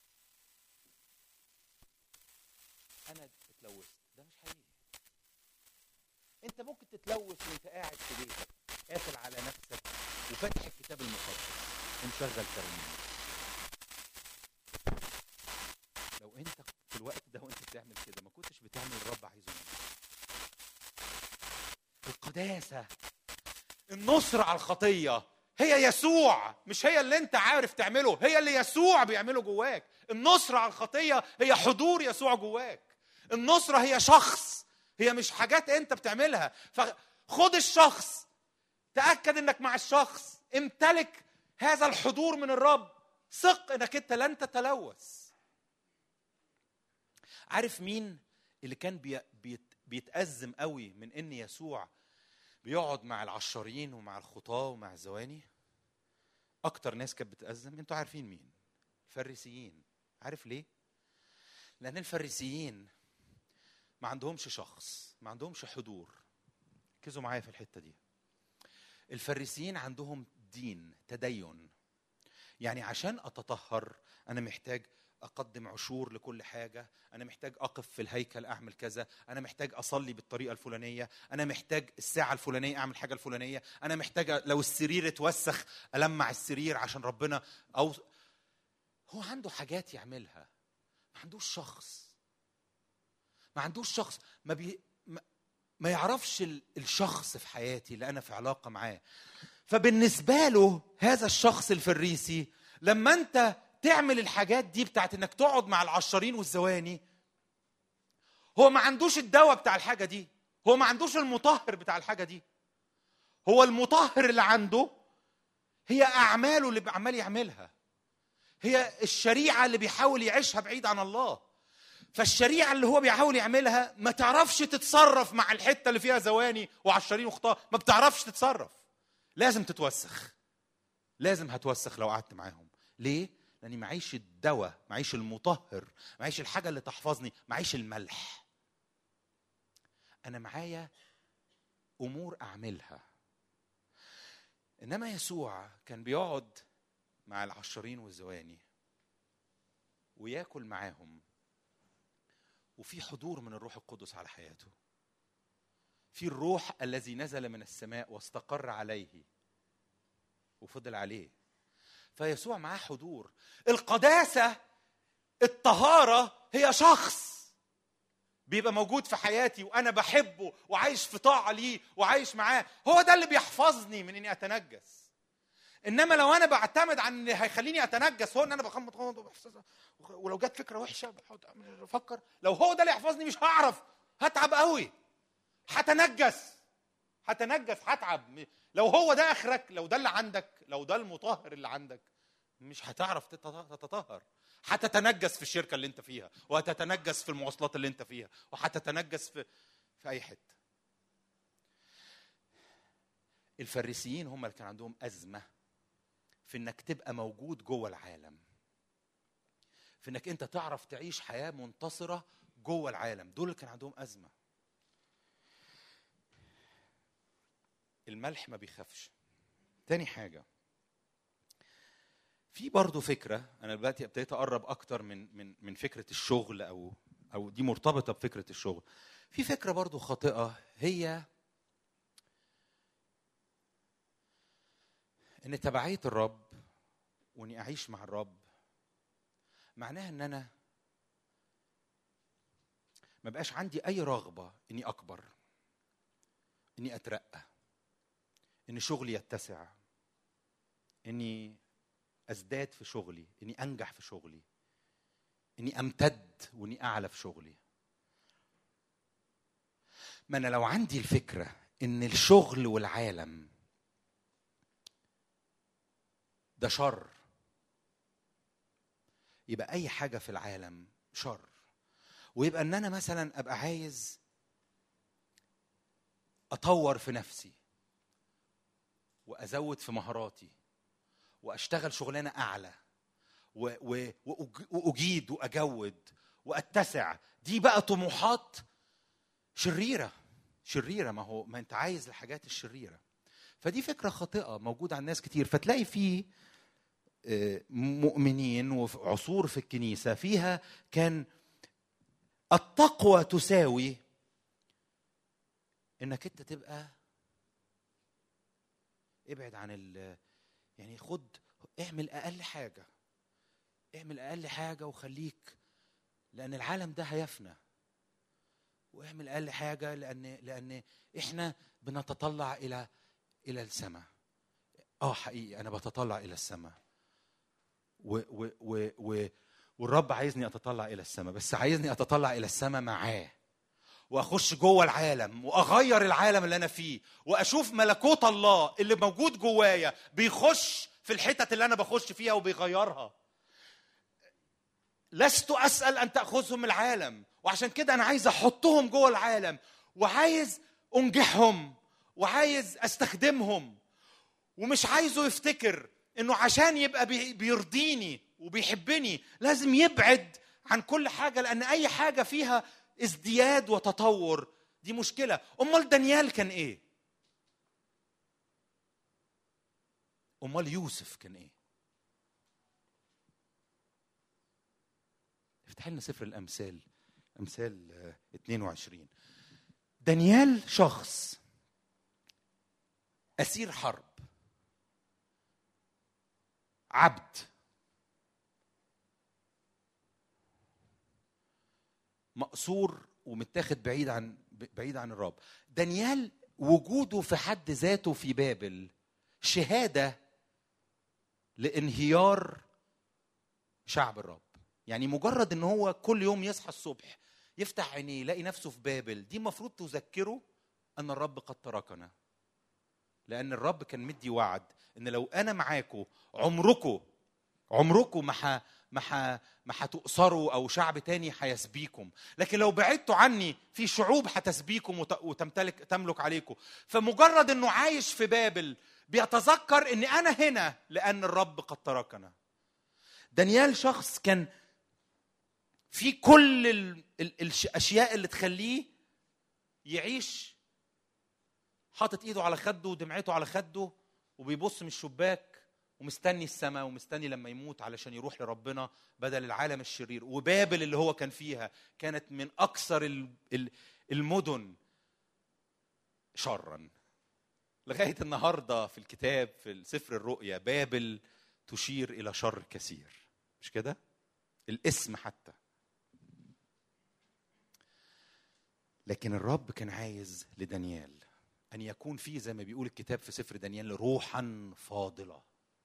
انا اتلوثت ده مش حقيقي انت ممكن تتلوث وانت قاعد في بيتك قافل على نفسك وفاتح الكتاب المقدس ومشغل ترنيم لو انت في الوقت ده وانت بتعمل كده ما كنتش بتعمل الرب عايزه منك القداسه النصر على الخطيه هي يسوع مش هي اللي انت عارف تعمله هي اللي يسوع بيعمله جواك النصر على الخطيه هي حضور يسوع جواك النصره هي شخص هي مش حاجات انت بتعملها فخد الشخص تاكد انك مع الشخص امتلك هذا الحضور من الرب ثق انك انت لن تتلوث عارف مين اللي كان بي بيت بيتأزم قوي من ان يسوع بيقعد مع العشارين ومع الخطاة ومع الزواني اكتر ناس كانت بتأزم انتوا عارفين مين الفريسيين عارف ليه لان الفريسيين ما عندهمش شخص ما عندهمش حضور ركزوا معايا في الحته دي الفريسيين عندهم دين تدين يعني عشان اتطهر انا محتاج اقدم عشور لكل حاجه انا محتاج اقف في الهيكل اعمل كذا انا محتاج اصلي بالطريقه الفلانيه انا محتاج الساعه الفلانيه اعمل حاجه الفلانيه انا محتاج لو السرير اتوسخ المع السرير عشان ربنا او هو عنده حاجات يعملها ما عندوش شخص ما عندوش شخص ما بي ما, ما يعرفش الشخص في حياتي اللي انا في علاقه معاه فبالنسبه له هذا الشخص الفريسي لما انت تعمل الحاجات دي بتاعت انك تقعد مع العشارين والزواني هو ما عندوش الدواء بتاع الحاجه دي هو ما عندوش المطهر بتاع الحاجه دي هو المطهر اللي عنده هي اعماله اللي عمال يعملها هي الشريعه اللي بيحاول يعيشها بعيد عن الله فالشريعه اللي هو بيحاول يعملها ما تعرفش تتصرف مع الحته اللي فيها زواني وعشرين وخطاه ما بتعرفش تتصرف لازم تتوسخ لازم هتوسخ لو قعدت معاهم ليه لاني معيش الدواء معيش المطهر معيش الحاجه اللي تحفظني معيش الملح انا معايا امور اعملها انما يسوع كان بيقعد مع العشرين والزواني وياكل معاهم وفي حضور من الروح القدس على حياته في الروح الذي نزل من السماء واستقر عليه وفضل عليه فيسوع معاه حضور القداسة الطهارة هي شخص بيبقى موجود في حياتي وانا بحبه وعايش في طاعه ليه وعايش معاه هو ده اللي بيحفظني من اني اتنجس انما لو انا بعتمد عن ان هيخليني اتنجس هو ان انا بخمط ولو جت فكره وحشه بحاول افكر لو هو ده اللي يحفظني مش هعرف هتعب قوي هتنجس هتنجس هتعب لو هو ده اخرك لو ده اللي عندك لو ده المطهر اللي عندك مش هتعرف تتطهر هتتنجس في الشركه اللي انت فيها وهتتنجس في المواصلات اللي انت فيها وهتتنجس في في اي حته الفريسيين هم اللي كان عندهم ازمه في انك تبقى موجود جوه العالم في انك انت تعرف تعيش حياه منتصره جوه العالم دول اللي كان عندهم ازمه الملح ما بيخافش تاني حاجه في برضه فكره انا دلوقتي ابتديت اقرب اكتر من من من فكره الشغل او او دي مرتبطه بفكره الشغل في فكره برضه خاطئه هي ان تبعيه الرب واني اعيش مع الرب معناها ان انا ما بقاش عندي اي رغبه اني اكبر اني اترقى ان شغلي يتسع اني ازداد في شغلي اني انجح في شغلي اني امتد واني اعلى في شغلي ما انا لو عندي الفكره ان الشغل والعالم ده شر يبقى اي حاجه في العالم شر ويبقى ان انا مثلا ابقى عايز اطور في نفسي وازود في مهاراتي واشتغل شغلانه اعلى واجيد واجود واتسع دي بقى طموحات شريره شريره ما هو ما انت عايز الحاجات الشريره فدي فكره خاطئه موجوده عند ناس كتير فتلاقي في آه، مؤمنين وفي عصور في الكنيسه فيها كان التقوى تساوي انك انت تبقى ابعد عن ال يعني خد اعمل اقل حاجه اعمل اقل حاجه وخليك لان العالم ده هيفنى واعمل اقل حاجه لان لان احنا بنتطلع الى الى السماء اه حقيقي انا بتطلع الى السماء و و و و والرب عايزني اتطلع الى السماء بس عايزني اتطلع الى السماء معاه واخش جوه العالم واغير العالم اللي انا فيه واشوف ملكوت الله اللي موجود جوايا بيخش في الحتت اللي انا بخش فيها وبيغيرها لست اسال ان تاخذهم العالم وعشان كده انا عايز احطهم جوه العالم وعايز انجحهم وعايز استخدمهم ومش عايزه يفتكر انه عشان يبقى بيرضيني وبيحبني لازم يبعد عن كل حاجه لان اي حاجه فيها ازدياد وتطور دي مشكله امال دانيال كان ايه امال يوسف كان ايه افتح لنا سفر الامثال امثال 22 دانيال شخص اسير حرب عبد مقصور ومتاخد بعيد عن بعيد عن الرب دانيال وجوده في حد ذاته في بابل شهاده لانهيار شعب الرب يعني مجرد ان هو كل يوم يصحى الصبح يفتح عينيه يلاقي نفسه في بابل دي المفروض تذكره ان الرب قد تركنا لان الرب كان مدي وعد ان لو انا معاكم عمركم عمركم ما ما ما هتقصروا او شعب تاني هيسبيكم لكن لو بعدتوا عني في شعوب هتسبيكم وتمتلك تملك عليكم فمجرد انه عايش في بابل بيتذكر ان انا هنا لان الرب قد تركنا دانيال شخص كان في كل الاشياء اللي تخليه يعيش حاطط ايده على خده ودمعته على خده وبيبص من الشباك ومستني السماء ومستني لما يموت علشان يروح لربنا بدل العالم الشرير وبابل اللي هو كان فيها كانت من اكثر المدن شرا لغايه النهارده في الكتاب في سفر الرؤيا بابل تشير الى شر كثير مش كده الاسم حتى لكن الرب كان عايز لدانيال ان يكون فيه زي ما بيقول الكتاب في سفر دانيال روحا فاضله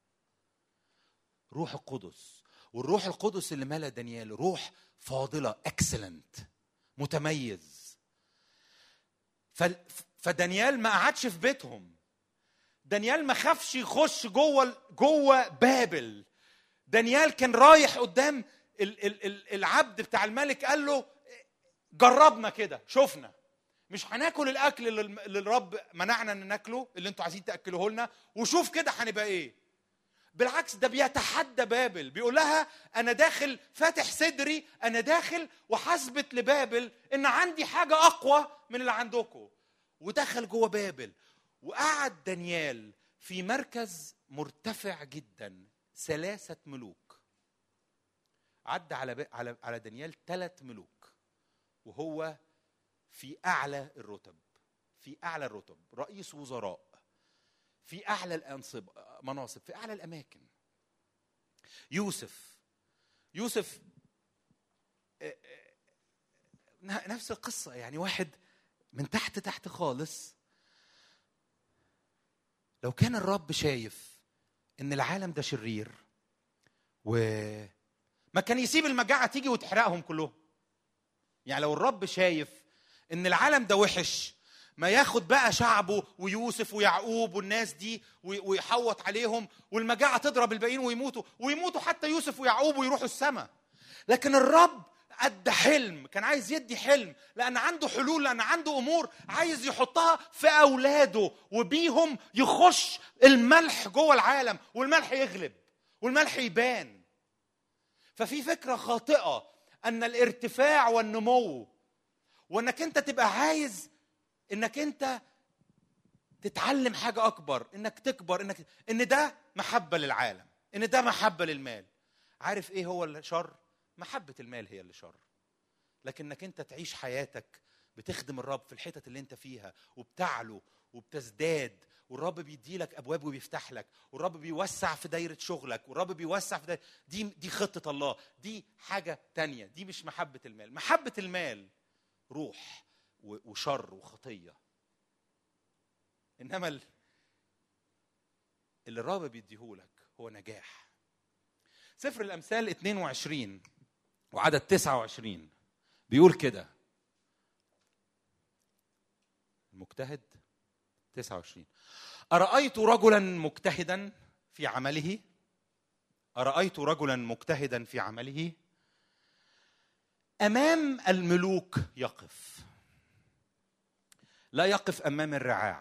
روح القدس والروح القدس اللي ملا دانيال روح فاضله اكسلنت متميز فدانيال ما قعدش في بيتهم دانيال ما خافش يخش جوه جوه بابل دانيال كان رايح قدام العبد بتاع الملك قال له جربنا كده شفنا مش هناكل الاكل اللي الرب منعنا ان ناكله اللي انتوا عايزين تاكلوه لنا وشوف كده هنبقى ايه بالعكس ده بيتحدى بابل بيقول لها انا داخل فاتح صدري انا داخل وحسبت لبابل ان عندي حاجه اقوى من اللي عندكم ودخل جوه بابل وقعد دانيال في مركز مرتفع جدا ثلاثه ملوك عدى على على على دانيال ثلاث ملوك وهو في اعلى الرتب في اعلى الرتب رئيس وزراء في اعلى الانصب مناصب في اعلى الاماكن يوسف يوسف آه، آه، نفس القصه يعني واحد من تحت تحت خالص لو كان الرب شايف ان العالم ده شرير و ما كان يسيب المجاعه تيجي وتحرقهم كلهم يعني لو الرب شايف ان العالم ده وحش ما ياخد بقى شعبه ويوسف ويعقوب والناس دي ويحوط عليهم والمجاعة تضرب الباقيين ويموتوا ويموتوا حتى يوسف ويعقوب ويروحوا السماء لكن الرب ادى حلم كان عايز يدي حلم لان عنده حلول لان عنده امور عايز يحطها في اولاده وبيهم يخش الملح جوه العالم والملح يغلب والملح يبان ففي فكره خاطئه ان الارتفاع والنمو وانك انت تبقى عايز انك انت تتعلم حاجه اكبر انك تكبر انك ان ده محبه للعالم ان ده محبه للمال عارف ايه هو الشر محبه المال هي اللي شر لكنك انت تعيش حياتك بتخدم الرب في الحتت اللي انت فيها وبتعلو وبتزداد والرب بيدي لك ابواب وبيفتح لك والرب بيوسع في دايره شغلك والرب بيوسع في دايرة دي دي خطه الله دي حاجه تانية دي مش محبه المال محبه المال روح وشر وخطيه انما اللي الرب بيديهولك هو نجاح سفر الامثال 22 وعدد 29 بيقول كده المجتهد 29 أرأيت رجلا مجتهدا في عمله أرأيت رجلا مجتهدا في عمله أمام الملوك يقف لا يقف أمام الرعاع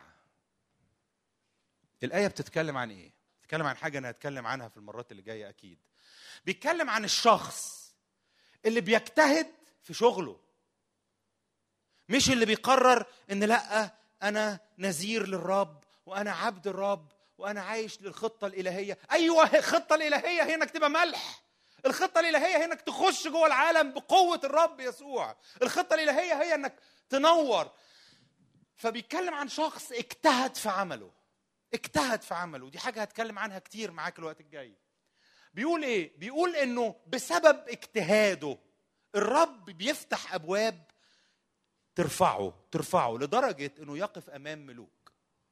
الآية بتتكلم عن إيه؟ بتتكلم عن حاجة أنا هتكلم عنها في المرات اللي جاية أكيد بيتكلم عن الشخص اللي بيجتهد في شغله مش اللي بيقرر ان لا انا نذير للرب وانا عبد الرب وانا عايش للخطه الالهيه ايوه الخطه الالهيه هي انك تبقى ملح الخطه الالهيه هي انك تخش جوه العالم بقوه الرب يسوع الخطه الالهيه هي انك تنور فبيتكلم عن شخص اجتهد في عمله اجتهد في عمله دي حاجه هتكلم عنها كتير معاك الوقت الجاي بيقول ايه بيقول انه بسبب اجتهاده الرب بيفتح ابواب ترفعه ترفعه لدرجه انه يقف امام ملوك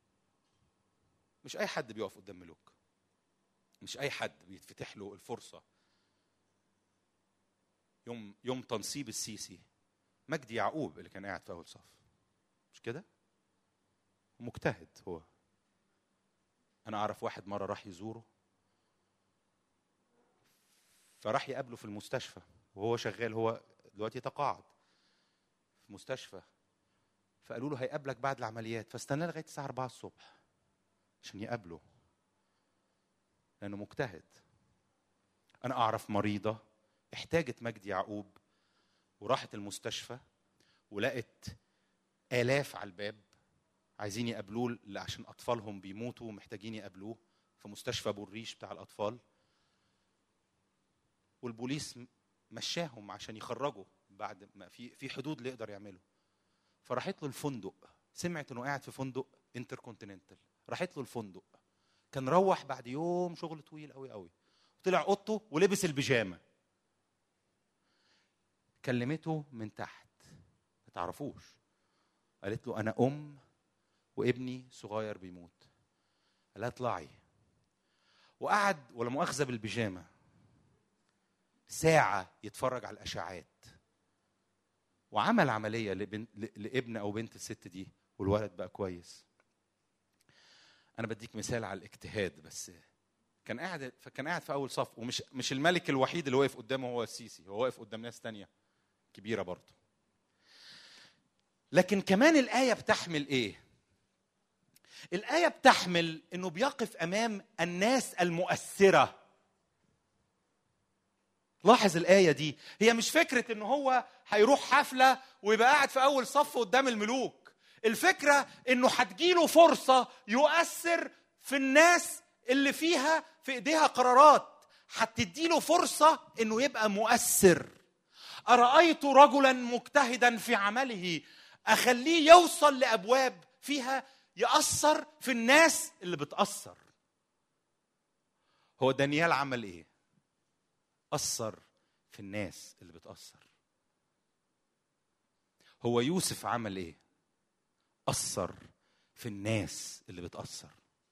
مش اي حد بيقف قدام ملوك مش اي حد بيتفتح له الفرصه يوم يوم تنصيب السيسي مجدي يعقوب اللي كان قاعد في اول صف مش كده مجتهد هو انا اعرف واحد مره راح يزوره فراح يقابله في المستشفى وهو شغال هو دلوقتي تقاعد في مستشفى فقالوا له هيقابلك بعد العمليات فاستنى لغايه الساعه 4 الصبح عشان يقابله لانه مجتهد انا اعرف مريضه احتاجت مجدي يعقوب وراحت المستشفى ولقت الاف على الباب عايزين يقابلوه عشان اطفالهم بيموتوا ومحتاجين يقابلوه في مستشفى ابو الريش بتاع الاطفال والبوليس مشاهم عشان يخرجوا بعد ما في في حدود اللي يقدر يعمله فراحت له الفندق سمعت انه قاعد في فندق انتر كونتيننتال راحت له الفندق كان روح بعد يوم شغل طويل قوي قوي طلع اوضته ولبس البيجامه كلمته من تحت ما تعرفوش قالت له انا ام وابني صغير بيموت قال لها اطلعي وقعد ولا مؤاخذه بالبيجامه ساعه يتفرج على الاشعاعات وعمل عمليه لبن... لابن او بنت الست دي والولد بقى كويس انا بديك مثال على الاجتهاد بس كان قاعد فكان قاعد في اول صف ومش مش الملك الوحيد اللي واقف قدامه هو السيسي هو واقف قدام ناس تانية كبيره برضه لكن كمان الايه بتحمل ايه الايه بتحمل انه بيقف امام الناس المؤثره لاحظ الآية دي هي مش فكرة إن هو هيروح حفلة ويبقى قاعد في أول صف قدام الملوك الفكرة إنه هتجيله فرصة يؤثر في الناس اللي فيها في إيديها قرارات هتديله فرصة إنه يبقى مؤثر أرأيت رجلا مجتهدا في عمله أخليه يوصل لأبواب فيها يأثر في الناس اللي بتأثر هو دانيال عمل إيه؟ أثر في الناس اللي بتأثر هو يوسف عمل إيه؟ أثر في الناس اللي بتأثر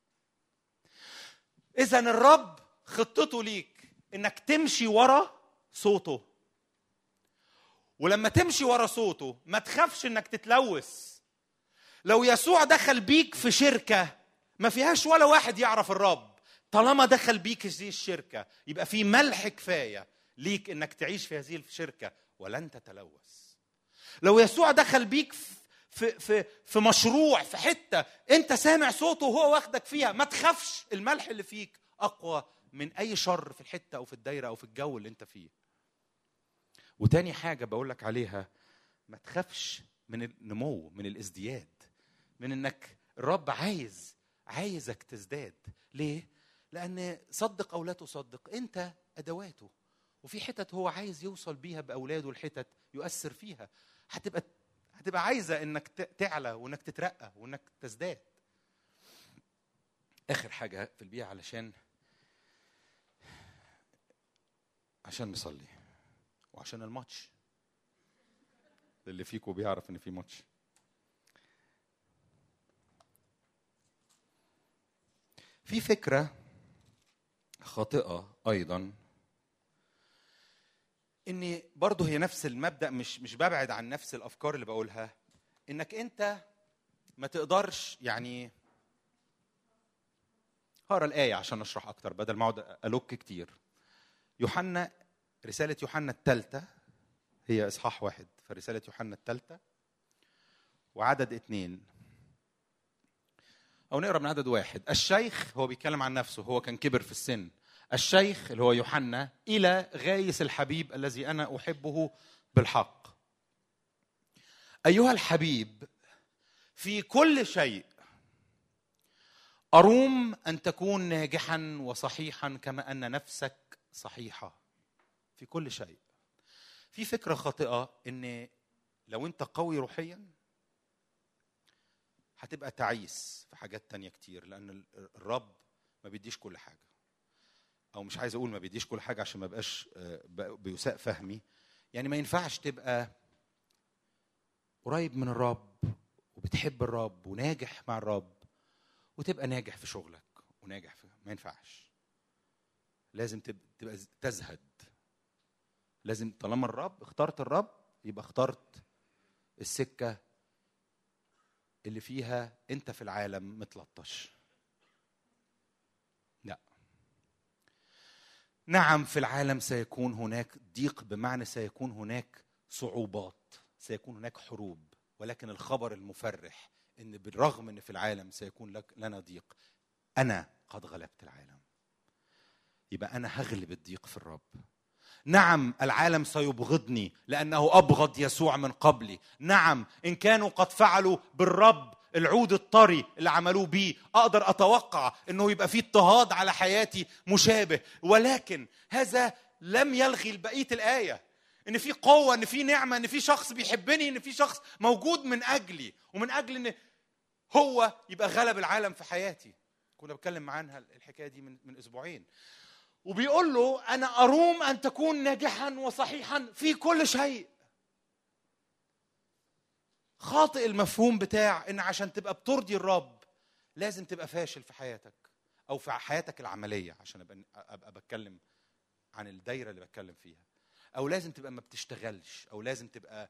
إذا الرب خطته ليك إنك تمشي ورا صوته ولما تمشي ورا صوته ما تخافش إنك تتلوث لو يسوع دخل بيك في شركة ما فيهاش ولا واحد يعرف الرب طالما دخل بيك هذه الشركة يبقى في ملح كفاية ليك انك تعيش في هذه الشركة ولن تتلوث لو يسوع دخل بيك في في في مشروع في حتة انت سامع صوته وهو واخدك فيها ما تخافش الملح اللي فيك اقوى من اي شر في الحتة او في الدايرة او في الجو اللي انت فيه وتاني حاجة بقول لك عليها ما تخافش من النمو من الازدياد من انك الرب عايز عايزك تزداد ليه لان صدق او لا تصدق انت ادواته وفي حتت هو عايز يوصل بيها باولاده الحتت يؤثر فيها هتبقى هتبقى عايزه انك تعلى وانك تترقى وانك تزداد اخر حاجه في البيئه علشان عشان نصلي وعشان الماتش اللي فيكم بيعرف ان في ماتش في فكره خاطئه ايضا اني برضه هي نفس المبدا مش مش ببعد عن نفس الافكار اللي بقولها انك انت ما تقدرش يعني هقرا الايه عشان اشرح اكتر بدل ما اقعد الوك كتير يوحنا رساله يوحنا الثالثه هي اصحاح واحد فرساله يوحنا الثالثه وعدد اثنين او نقرا من عدد واحد الشيخ هو بيتكلم عن نفسه هو كان كبر في السن الشيخ اللي هو يوحنا الى غايس الحبيب الذي انا احبه بالحق ايها الحبيب في كل شيء اروم ان تكون ناجحا وصحيحا كما ان نفسك صحيحه في كل شيء في فكره خاطئه ان لو انت قوي روحيا هتبقى تعيس في حاجات تانية كتير لان الرب ما بيديش كل حاجه او مش عايز اقول ما بيديش كل حاجه عشان ما بقاش بيساء فهمي يعني ما ينفعش تبقى قريب من الرب وبتحب الرب وناجح مع الرب وتبقى ناجح في شغلك وناجح في ما ينفعش لازم تبقى تزهد لازم طالما الرب اخترت الرب يبقى اخترت السكه اللي فيها انت في العالم متلطش لا نعم في العالم سيكون هناك ضيق بمعنى سيكون هناك صعوبات سيكون هناك حروب ولكن الخبر المفرح ان بالرغم ان في العالم سيكون لك لنا ضيق انا قد غلبت العالم يبقى انا هغلب الضيق في الرب نعم العالم سيبغضني لانه ابغض يسوع من قبلي نعم ان كانوا قد فعلوا بالرب العود الطري اللي عملوه بيه اقدر اتوقع انه يبقى فيه اضطهاد على حياتي مشابه ولكن هذا لم يلغي بقيه الايه ان في قوه ان في نعمه ان في شخص بيحبني ان في شخص موجود من اجلي ومن اجل ان هو يبقى غلب العالم في حياتي كنا بتكلم عنها الحكايه دي من من اسبوعين وبيقول له انا اروم ان تكون ناجحا وصحيحا في كل شيء خاطئ المفهوم بتاع ان عشان تبقى بترضي الرب لازم تبقى فاشل في حياتك او في حياتك العمليه عشان ابقى ابقى بتكلم عن الدايره اللي بتكلم فيها او لازم تبقى ما بتشتغلش او لازم تبقى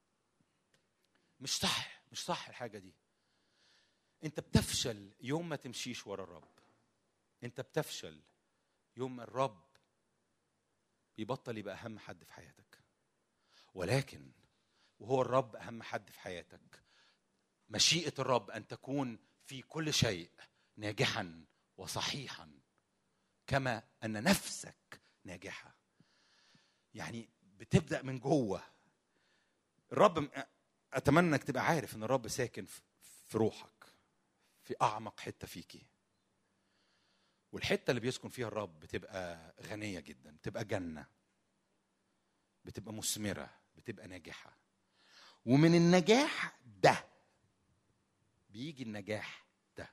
مش صح مش صح الحاجه دي انت بتفشل يوم ما تمشيش ورا الرب انت بتفشل يوم ما الرب بيبطل يبقى اهم حد في حياتك ولكن وهو الرب اهم حد في حياتك مشيئه الرب ان تكون في كل شيء ناجحا وصحيحا كما ان نفسك ناجحه يعني بتبدا من جوه الرب اتمنى انك تبقى عارف ان الرب ساكن في روحك في اعمق حته فيكي والحته اللي بيسكن فيها الرب بتبقى غنيه جدا بتبقى جنه بتبقى مثمره بتبقى ناجحه ومن النجاح ده بيجي النجاح ده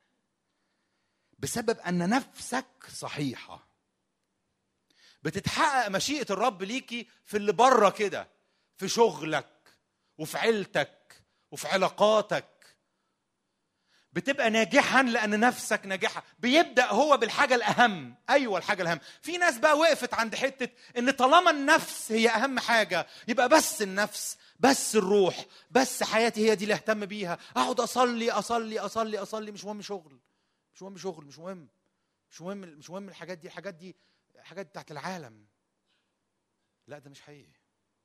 بسبب ان نفسك صحيحه بتتحقق مشيئه الرب ليكي في اللي بره كده في شغلك وفي عيلتك وفي علاقاتك بتبقى ناجحا لان نفسك ناجحه بيبدا هو بالحاجه الاهم ايوه الحاجه الاهم في ناس بقى وقفت عند حته ان طالما النفس هي اهم حاجه يبقى بس النفس بس الروح بس حياتي هي دي اللي اهتم بيها اقعد اصلي اصلي اصلي اصلي مش مهم شغل مش مهم شغل مش مهم مش مهم مش مهم الحاجات دي الحاجات دي حاجات بتاعت العالم لا ده مش حقيقي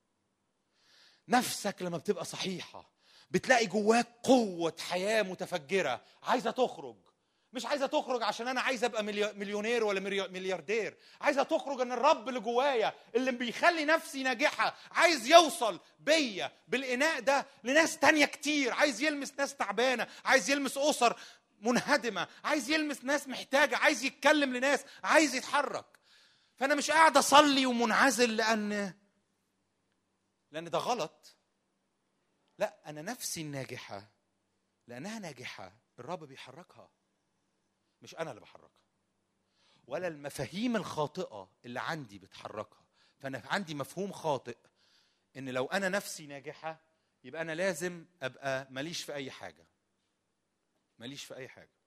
نفسك لما بتبقى صحيحه بتلاقي جواك قوة حياة متفجرة عايزة تخرج مش عايزه تخرج عشان انا عايزه ابقى مليو- مليونير ولا مليو- ملياردير عايزه تخرج ان الرب اللي جوايا اللي بيخلي نفسي ناجحه عايز يوصل بيا بالاناء ده لناس تانية كتير عايز يلمس ناس تعبانه عايز يلمس اسر منهدمه عايز يلمس ناس محتاجه عايز يتكلم لناس عايز يتحرك فانا مش قاعد اصلي ومنعزل لان لان ده غلط لا انا نفسي الناجحه لانها ناجحه الرب بيحركها مش انا اللي بحركها ولا المفاهيم الخاطئه اللي عندي بتحركها فانا عندي مفهوم خاطئ ان لو انا نفسي ناجحه يبقى انا لازم ابقى ماليش في اي حاجه ماليش في اي حاجه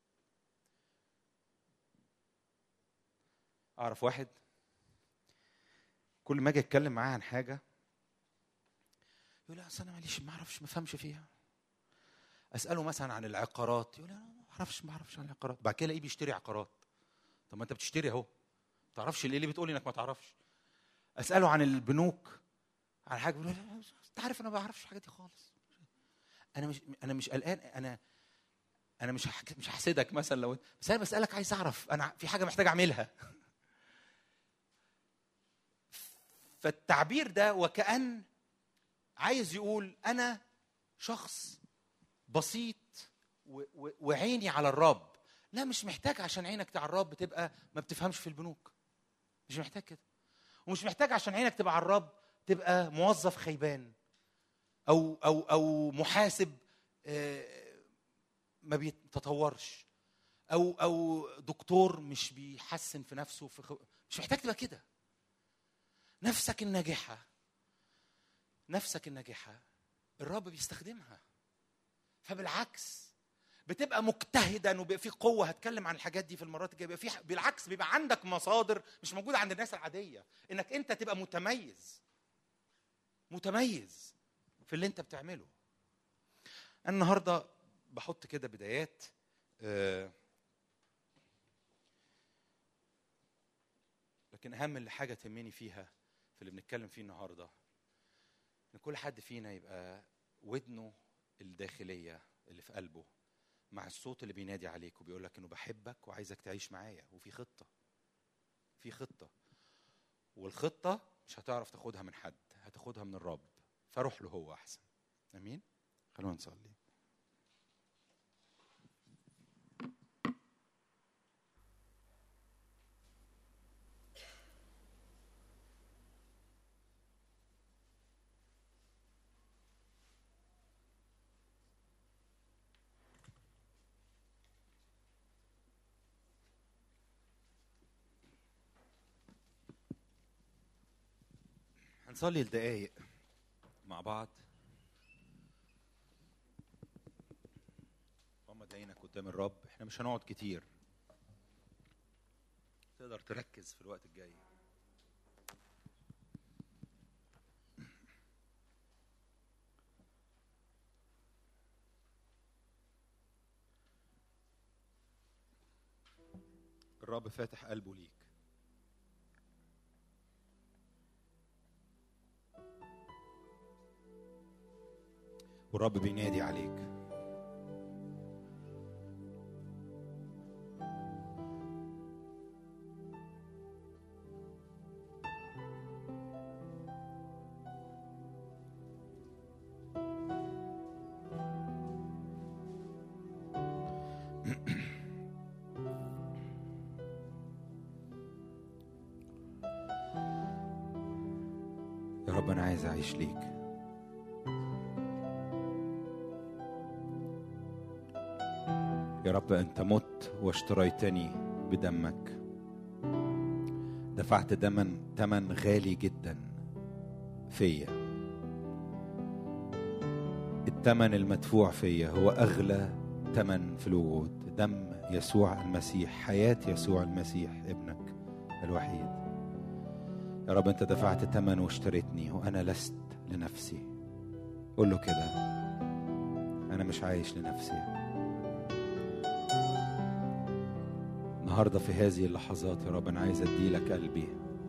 اعرف واحد كل ما اجي اتكلم معاه عن حاجه يقول لا اصل انا ماليش ما اعرفش ما افهمش فيها اساله مثلا عن العقارات يقول لا ما اعرفش ما اعرفش عن العقارات بعد كده الاقيه بيشتري عقارات طب ما انت بتشتري اهو ما تعرفش ليه ليه بتقول انك ما تعرفش اساله عن البنوك عن حاجه بيقول لا انت عارف انا ما بعرفش الحاجات دي خالص انا مش انا مش قلقان انا انا مش هح- مش هحسدك مثلا لو بس انا بسالك عايز اعرف انا في حاجه محتاج اعملها فالتعبير ده وكأن عايز يقول انا شخص بسيط و- و- وعيني على الرب لا مش محتاج عشان عينك على الرب تبقى ما بتفهمش في البنوك مش محتاج كده ومش محتاج عشان عينك تبقى على الرب تبقى موظف خيبان او او او محاسب آه، ما بيتطورش او او دكتور مش بيحسن في نفسه في خو... مش محتاج تبقى كده نفسك الناجحه نفسك الناجحه الرب بيستخدمها فبالعكس بتبقى مجتهدا وبيبقى في قوه هتكلم عن الحاجات دي في المرات الجايه بيبقى في بالعكس بيبقى عندك مصادر مش موجوده عند الناس العاديه انك انت تبقى متميز متميز في اللي انت بتعمله أنا النهارده بحط كده بدايات آه، لكن اهم حاجه تهمني فيها في اللي بنتكلم فيه النهارده ان كل حد فينا يبقى ودنه الداخليه اللي في قلبه مع الصوت اللي بينادي عليك وبيقول لك انه بحبك وعايزك تعيش معايا وفي خطه في خطه والخطه مش هتعرف تاخدها من حد هتاخدها من الرب فروح له هو احسن امين خلونا نصلي هنصلي لدقايق مع بعض غمض عينك قدام الرب احنا مش هنقعد كتير تقدر تركز في الوقت الجاي الرب فاتح قلبه ليك والرب بينادي عليك يا رب انا عايز اعيش ليك يا رب انت مت واشتريتني بدمك دفعت دمن ثمن غالي جدا فيا الثمن المدفوع فيا هو اغلى ثمن في الوجود دم يسوع المسيح حياه يسوع المسيح ابنك الوحيد يا رب انت دفعت ثمن واشتريتني وانا لست لنفسي قول له كده انا مش عايش لنفسي النهارده في هذه اللحظات يا رب انا عايز ادي لك قلبي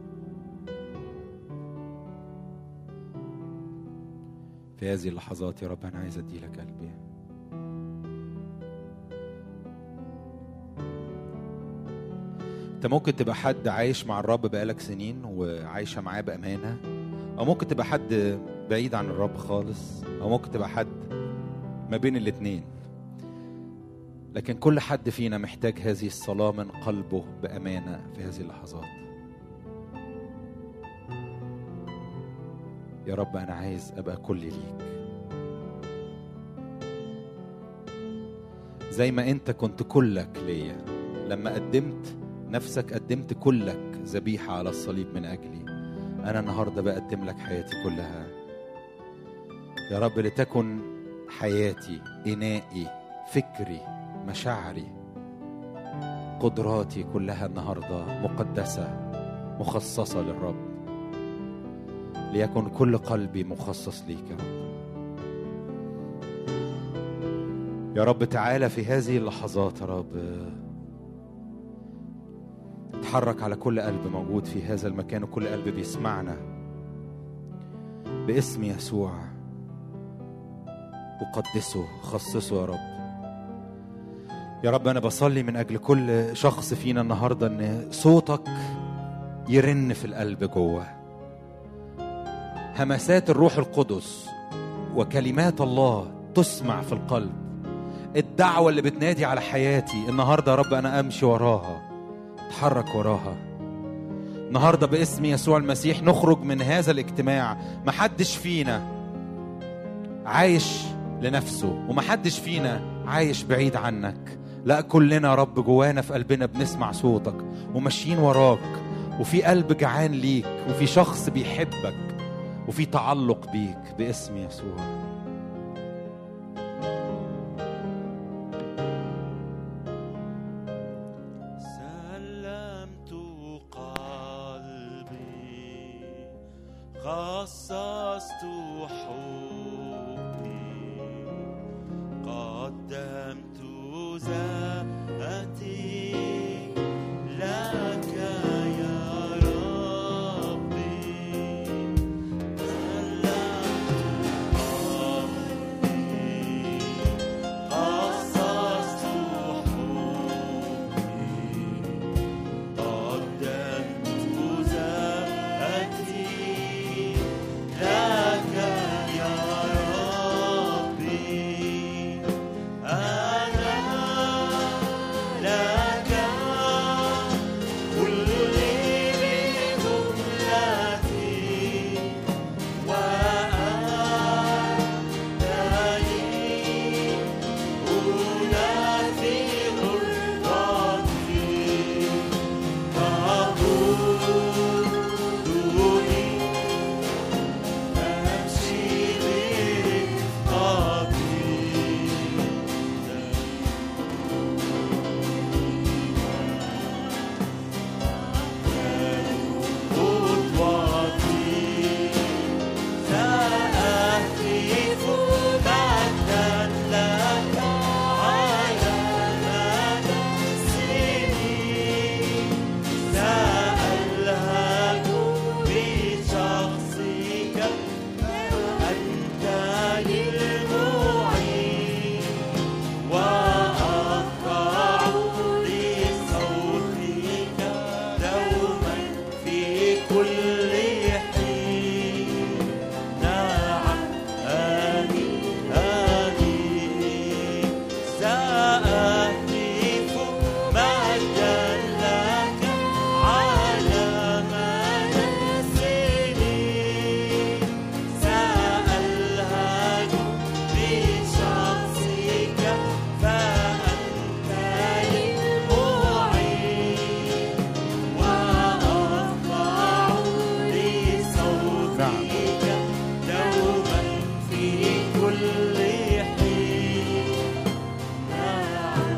في هذه اللحظات يا رب انا عايز ادي لك قلبي انت ممكن تبقى حد عايش مع الرب بقالك سنين وعايشه معاه بامانه او ممكن تبقى حد بعيد عن الرب خالص او ممكن تبقى حد ما بين الاتنين لكن كل حد فينا محتاج هذه الصلاه من قلبه بامانه في هذه اللحظات يا رب انا عايز ابقى كل ليك زي ما انت كنت كلك ليا لما قدمت نفسك قدمت كلك ذبيحه على الصليب من اجلي انا النهارده بقدم لك حياتي كلها يا رب لتكن حياتي انائي فكري مشاعري قدراتي كلها النهارده مقدسه مخصصه للرب ليكن كل قلبي مخصص ليك يا رب يا رب تعالى في هذه اللحظات يا رب اتحرك على كل قلب موجود في هذا المكان وكل قلب بيسمعنا باسم يسوع وقدسه خصصه يا رب يا رب انا بصلي من اجل كل شخص فينا النهارده ان صوتك يرن في القلب جوه همسات الروح القدس وكلمات الله تسمع في القلب الدعوه اللي بتنادي على حياتي النهارده يا رب انا امشي وراها اتحرك وراها النهارده باسم يسوع المسيح نخرج من هذا الاجتماع محدش فينا عايش لنفسه ومحدش فينا عايش بعيد عنك لا كلنا يا رب جوانا في قلبنا بنسمع صوتك وماشيين وراك وفي قلب جعان ليك وفي شخص بيحبك وفي تعلق بيك باسم يسوع سلمت قلبي خصصت حبي قدمت ذاتي لك يا ربي سلمت قلبي خصصت حبي قدمت ذاتي لك يا ربي أنا لك كلي بجملتي وأنت لي أنافي مرضاتي تعبدني أمشي برفقتي سأهتف مجدا لك على مدى السنين سألهج بشخصك أنت للمعين وأخضع لصوتك دوما في كل حين نعم آمين آمين سأهتف مجدا لك على مدى السنين سألهج بشخصك فأنت للمعين وأخضع لصوتك دوما في كل حين نعم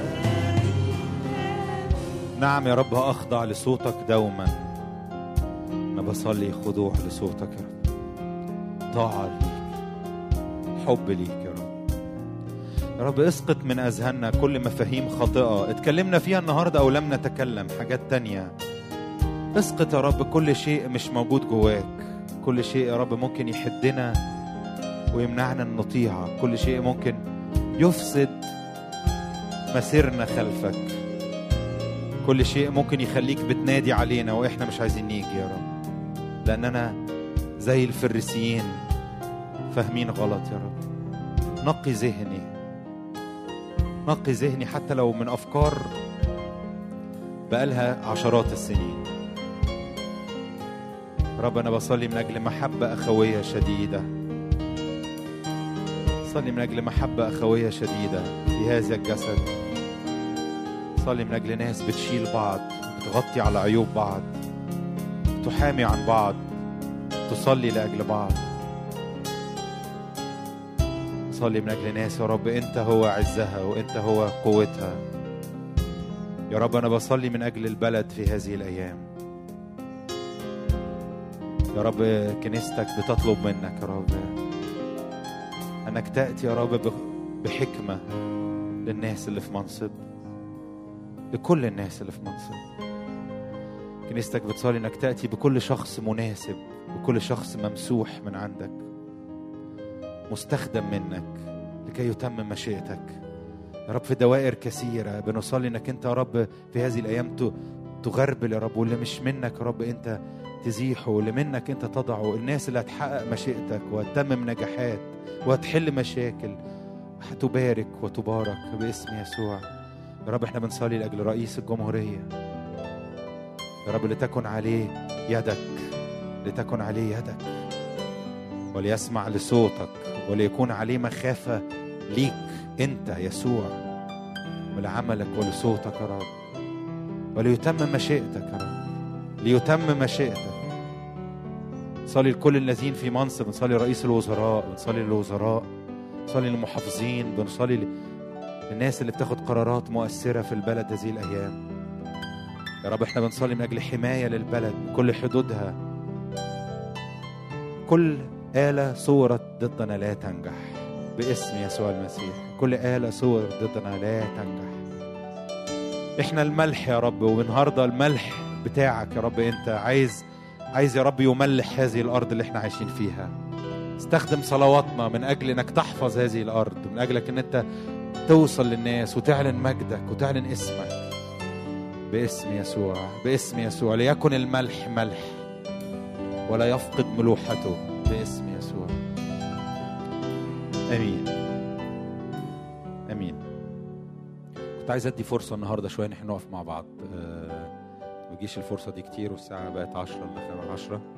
نعم يا رب أخضع لصوتك دوما أنا بصلي خضوع لصوتك يا رب طاعة ليك حب ليك يا رب يا رب اسقط من أذهاننا كل مفاهيم خاطئة اتكلمنا فيها النهاردة أو لم نتكلم حاجات تانية اسقط يا رب كل شيء مش موجود جواك كل شيء يا رب ممكن يحدنا ويمنعنا ان نطيعك كل شيء ممكن يفسد مسيرنا خلفك كل شيء ممكن يخليك بتنادي علينا واحنا مش عايزين نيجي يا رب لاننا زي الفريسيين فاهمين غلط يا رب نقي ذهني نقي ذهني حتى لو من افكار بقالها عشرات السنين رب انا بصلي من اجل محبه اخويه شديده صلي من اجل محبه اخويه شديده في هذا الجسد صلي من اجل ناس بتشيل بعض بتغطي على عيوب بعض تحامي عن بعض تصلي لاجل بعض صلي من اجل ناس يا رب انت هو عزها وانت هو قوتها يا رب انا بصلي من اجل البلد في هذه الايام يا رب كنيستك بتطلب منك يا رب انك تاتي يا رب ب- بحكمه للناس اللي في منصب لكل الناس اللي في منصب كنيستك بتصلي انك تاتي بكل شخص مناسب وكل شخص ممسوح من عندك مستخدم منك لكي يتمم مشيئتك يا رب في دوائر كثيره بنصلي انك انت يا رب في هذه الايام ت- تغربل يا رب واللي مش منك يا رب انت تزيحه واللي منك انت تضعه الناس اللي هتحقق مشيئتك وهتتمم نجاحات وهتحل مشاكل هتبارك وتبارك باسم يسوع يا رب احنا بنصلي لاجل رئيس الجمهوريه يا رب لتكن عليه يدك لتكن عليه يدك وليسمع لصوتك وليكون عليه مخافه ليك انت يسوع ولعملك ولصوتك يا رب وليتمم مشيئتك يا رب ليتمم مشيئتك نصلي لكل الذين في منصب بنصلي لرئيس الوزراء بنصلي للوزراء بنصلي للمحافظين بنصلي ل- للناس اللي بتاخد قرارات مؤثرة في البلد هذه الأيام يا رب احنا بنصلي من أجل حماية للبلد من كل حدودها كل آلة صورت ضدنا لا تنجح باسم يسوع المسيح كل آلة صورت ضدنا لا تنجح احنا الملح يا رب والنهارده الملح بتاعك يا رب انت عايز عايز يا رب يملح هذه الارض اللي احنا عايشين فيها استخدم صلواتنا من اجل انك تحفظ هذه الارض من اجلك ان انت توصل للناس وتعلن مجدك وتعلن اسمك باسم يسوع باسم يسوع ليكن الملح ملح ولا يفقد ملوحته باسم يسوع امين امين كنت عايز ادي فرصه النهارده شويه ان احنا نقف مع بعض آه، ما بيجيش الفرصه دي كتير والساعه بقت 10 الا 10